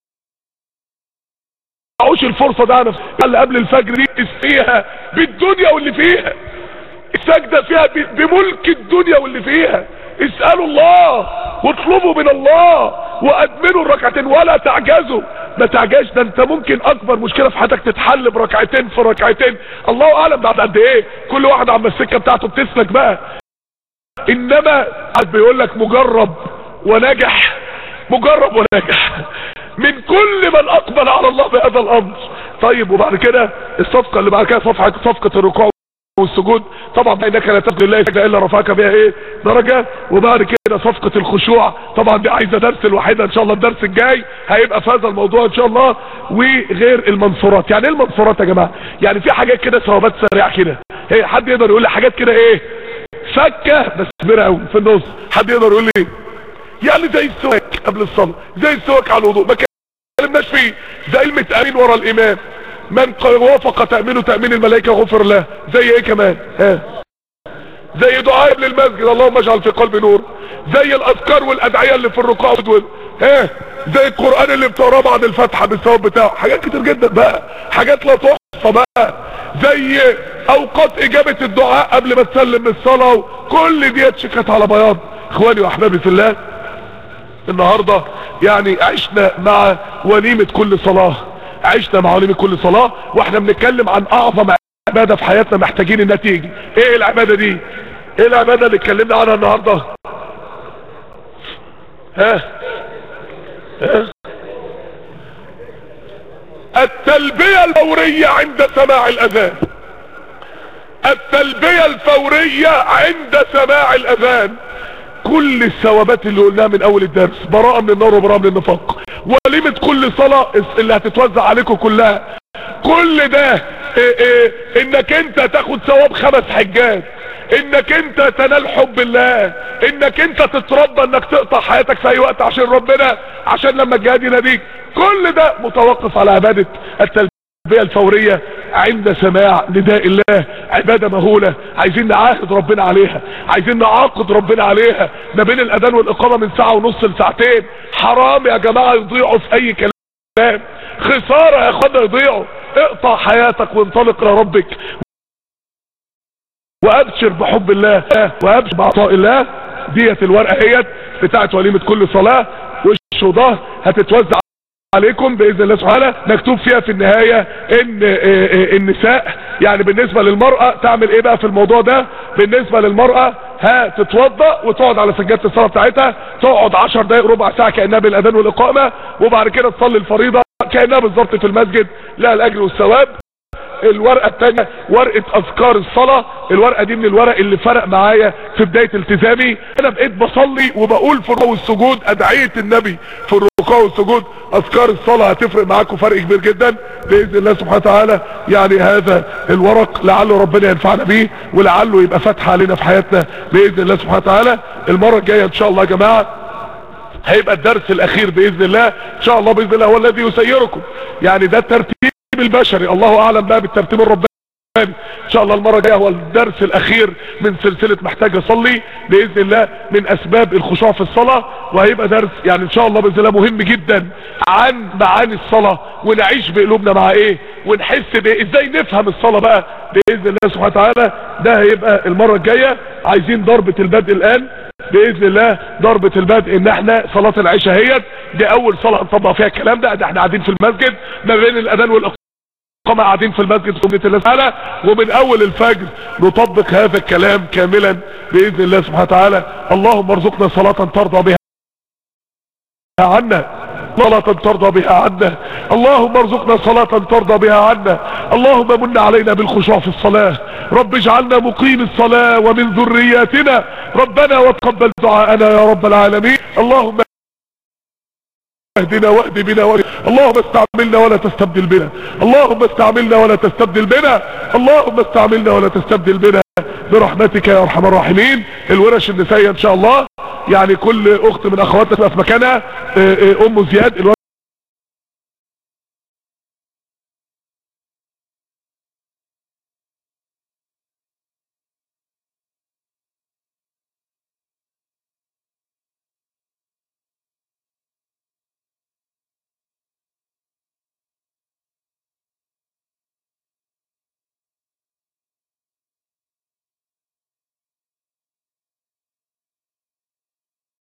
الفرصة ده نفسها اللي قبل الفجر دي فيها بالدنيا واللي فيها السجدة فيها بملك الدنيا واللي فيها اسألوا الله واطلبوا من الله وادمنوا الركعتين ولا تعجزوا ما تعجزش ده انت ممكن اكبر مشكلة في حياتك تتحل بركعتين في ركعتين الله اعلم بعد قد ايه كل واحد عم السكة بتاعته بتسلك بقى انما قد بيقول لك مجرب ونجح مجرب ونجح من كل من اقبل على الله بهذا الامر طيب وبعد كده الصفقة اللي بعد كده صفحة صفقة الركوع والسجود طبعا انك لا تسجد لله سجدة الا رفعك بها ايه درجة وبعد كده صفقة الخشوع طبعا دي عايزة درس الوحيدة ان شاء الله الدرس الجاي هيبقى في هذا الموضوع ان شاء الله وغير المنصورات يعني ايه المنصورات يا جماعة يعني في حاجات كده ثوابات سريعة كده هي حد يقدر يقول لي حاجات كده ايه فكة بس كبيرة قوي في النص حد يقدر يقول لي يعني زي السواك قبل الصلاة زي السواك على الوضوء ما اتكلمناش فيه زي المتأمين ورا الامام من وافق تأمينه تأمين الملائكة غفر له زي ايه كمان ها زي دعاء ابن المسجد اللهم اجعل في قلبي نور زي الاذكار والادعية اللي في الركوع والدول ها زي القرآن اللي بتقراه بعد الفتحة بالثواب بتاعه حاجات كتير جدا بقى حاجات لا تحصى بقى زي اوقات اجابة الدعاء قبل ما تسلم من الصلاة كل دي شكت على بياض اخواني واحبابي في الله النهاردة يعني عشنا مع وليمة كل صلاة عشنا مع وليمة كل صلاة واحنا بنتكلم عن اعظم عبادة في حياتنا محتاجين انها تيجي ايه العبادة دي ايه العبادة اللي اتكلمنا عنها النهاردة ها ها التلبية الفورية عند سماع الاذان التلبية الفورية عند سماع الاذان كل الثوابات اللي قلناها من اول الدرس براءة من النار وبراءة من النفاق وليمة كل صلاة اللي هتتوزع عليكم كلها كل ده إيه إيه انك انت تاخد ثواب خمس حجات انك انت تنال حب الله انك انت تتربى انك تقطع حياتك في اي وقت عشان ربنا عشان لما الجهاد يناديك كل ده متوقف على عبادة التلبية الفورية عند سماع نداء الله عبادة مهولة عايزين نعاهد ربنا عليها عايزين نعاقد ربنا عليها ما بين الاذان والاقامة من ساعة ونص لساعتين حرام يا جماعة يضيعوا في اي كلام خسارة يا اخوانا يضيعوا اقطع حياتك وانطلق لربك وابشر بحب الله وابشر بعطاء الله ديت الورقة هيت بتاعت وليمة كل صلاة وش وظهر هتتوزع عليكم باذن الله سبحانه مكتوب فيها في النهاية ان النساء يعني بالنسبة للمرأة تعمل ايه بقى في الموضوع ده بالنسبة للمرأة ها تتوضأ وتقعد على سجادة الصلاة بتاعتها تقعد عشر دقايق ربع ساعة كأنها بالاذان والاقامة وبعد كده تصلي الفريضة كأنها بالظبط في المسجد لا الاجر والثواب الورقة التانية ورقة اذكار الصلاة الورقة دي من الورق اللي فرق معايا في بداية التزامي انا بقيت بصلي وبقول في الركوع والسجود ادعية النبي في الركوع والسجود اذكار الصلاة هتفرق معاكم فرق كبير جدا باذن الله سبحانه وتعالى يعني هذا الورق لعله ربنا ينفعنا بيه ولعله يبقى فتح علينا في حياتنا باذن الله سبحانه وتعالى المرة الجاية ان شاء الله يا جماعة هيبقى الدرس الاخير باذن الله ان شاء الله باذن الله هو الذي يسيركم يعني ده الترتيب البشري الله اعلم بقى بالترتيب الرباني ان شاء الله المرة الجاية هو الدرس الاخير من سلسلة محتاج اصلي باذن الله من اسباب الخشوع في الصلاة وهيبقى درس يعني ان شاء الله باذن الله مهم جدا عن معاني الصلاة ونعيش بقلوبنا مع ايه ونحس بايه ازاي نفهم الصلاة بقى باذن الله سبحانه وتعالى ده هيبقى المرة الجاية عايزين ضربة البدء الان باذن الله ضربة البدء ان احنا صلاة العشاء هيت دي اول صلاة نطبق فيها الكلام ده ده احنا قاعدين في المسجد ما بين الاذان والاقامة قام قاعدين في المسجد في الله تعالى ومن اول الفجر نطبق هذا الكلام كاملا باذن الله سبحانه وتعالى اللهم ارزقنا صلاة ترضى بها عنا صلاة ترضى بها عنا اللهم ارزقنا صلاة ترضى بها عنا اللهم من علينا بالخشوع في الصلاة رب اجعلنا مقيم الصلاة ومن ذرياتنا ربنا وتقبل دعاءنا يا رب العالمين اللهم اهدنا واهد بنا واهد اللهم استعملنا ولا تستبدل بنا اللهم استعملنا ولا تستبدل بنا اللهم استعملنا ولا تستبدل بنا برحمتك يا ارحم الراحمين الورش النسائيه ان شاء الله يعني كل اخت من اخواتنا تبقى في مكانها ام زياد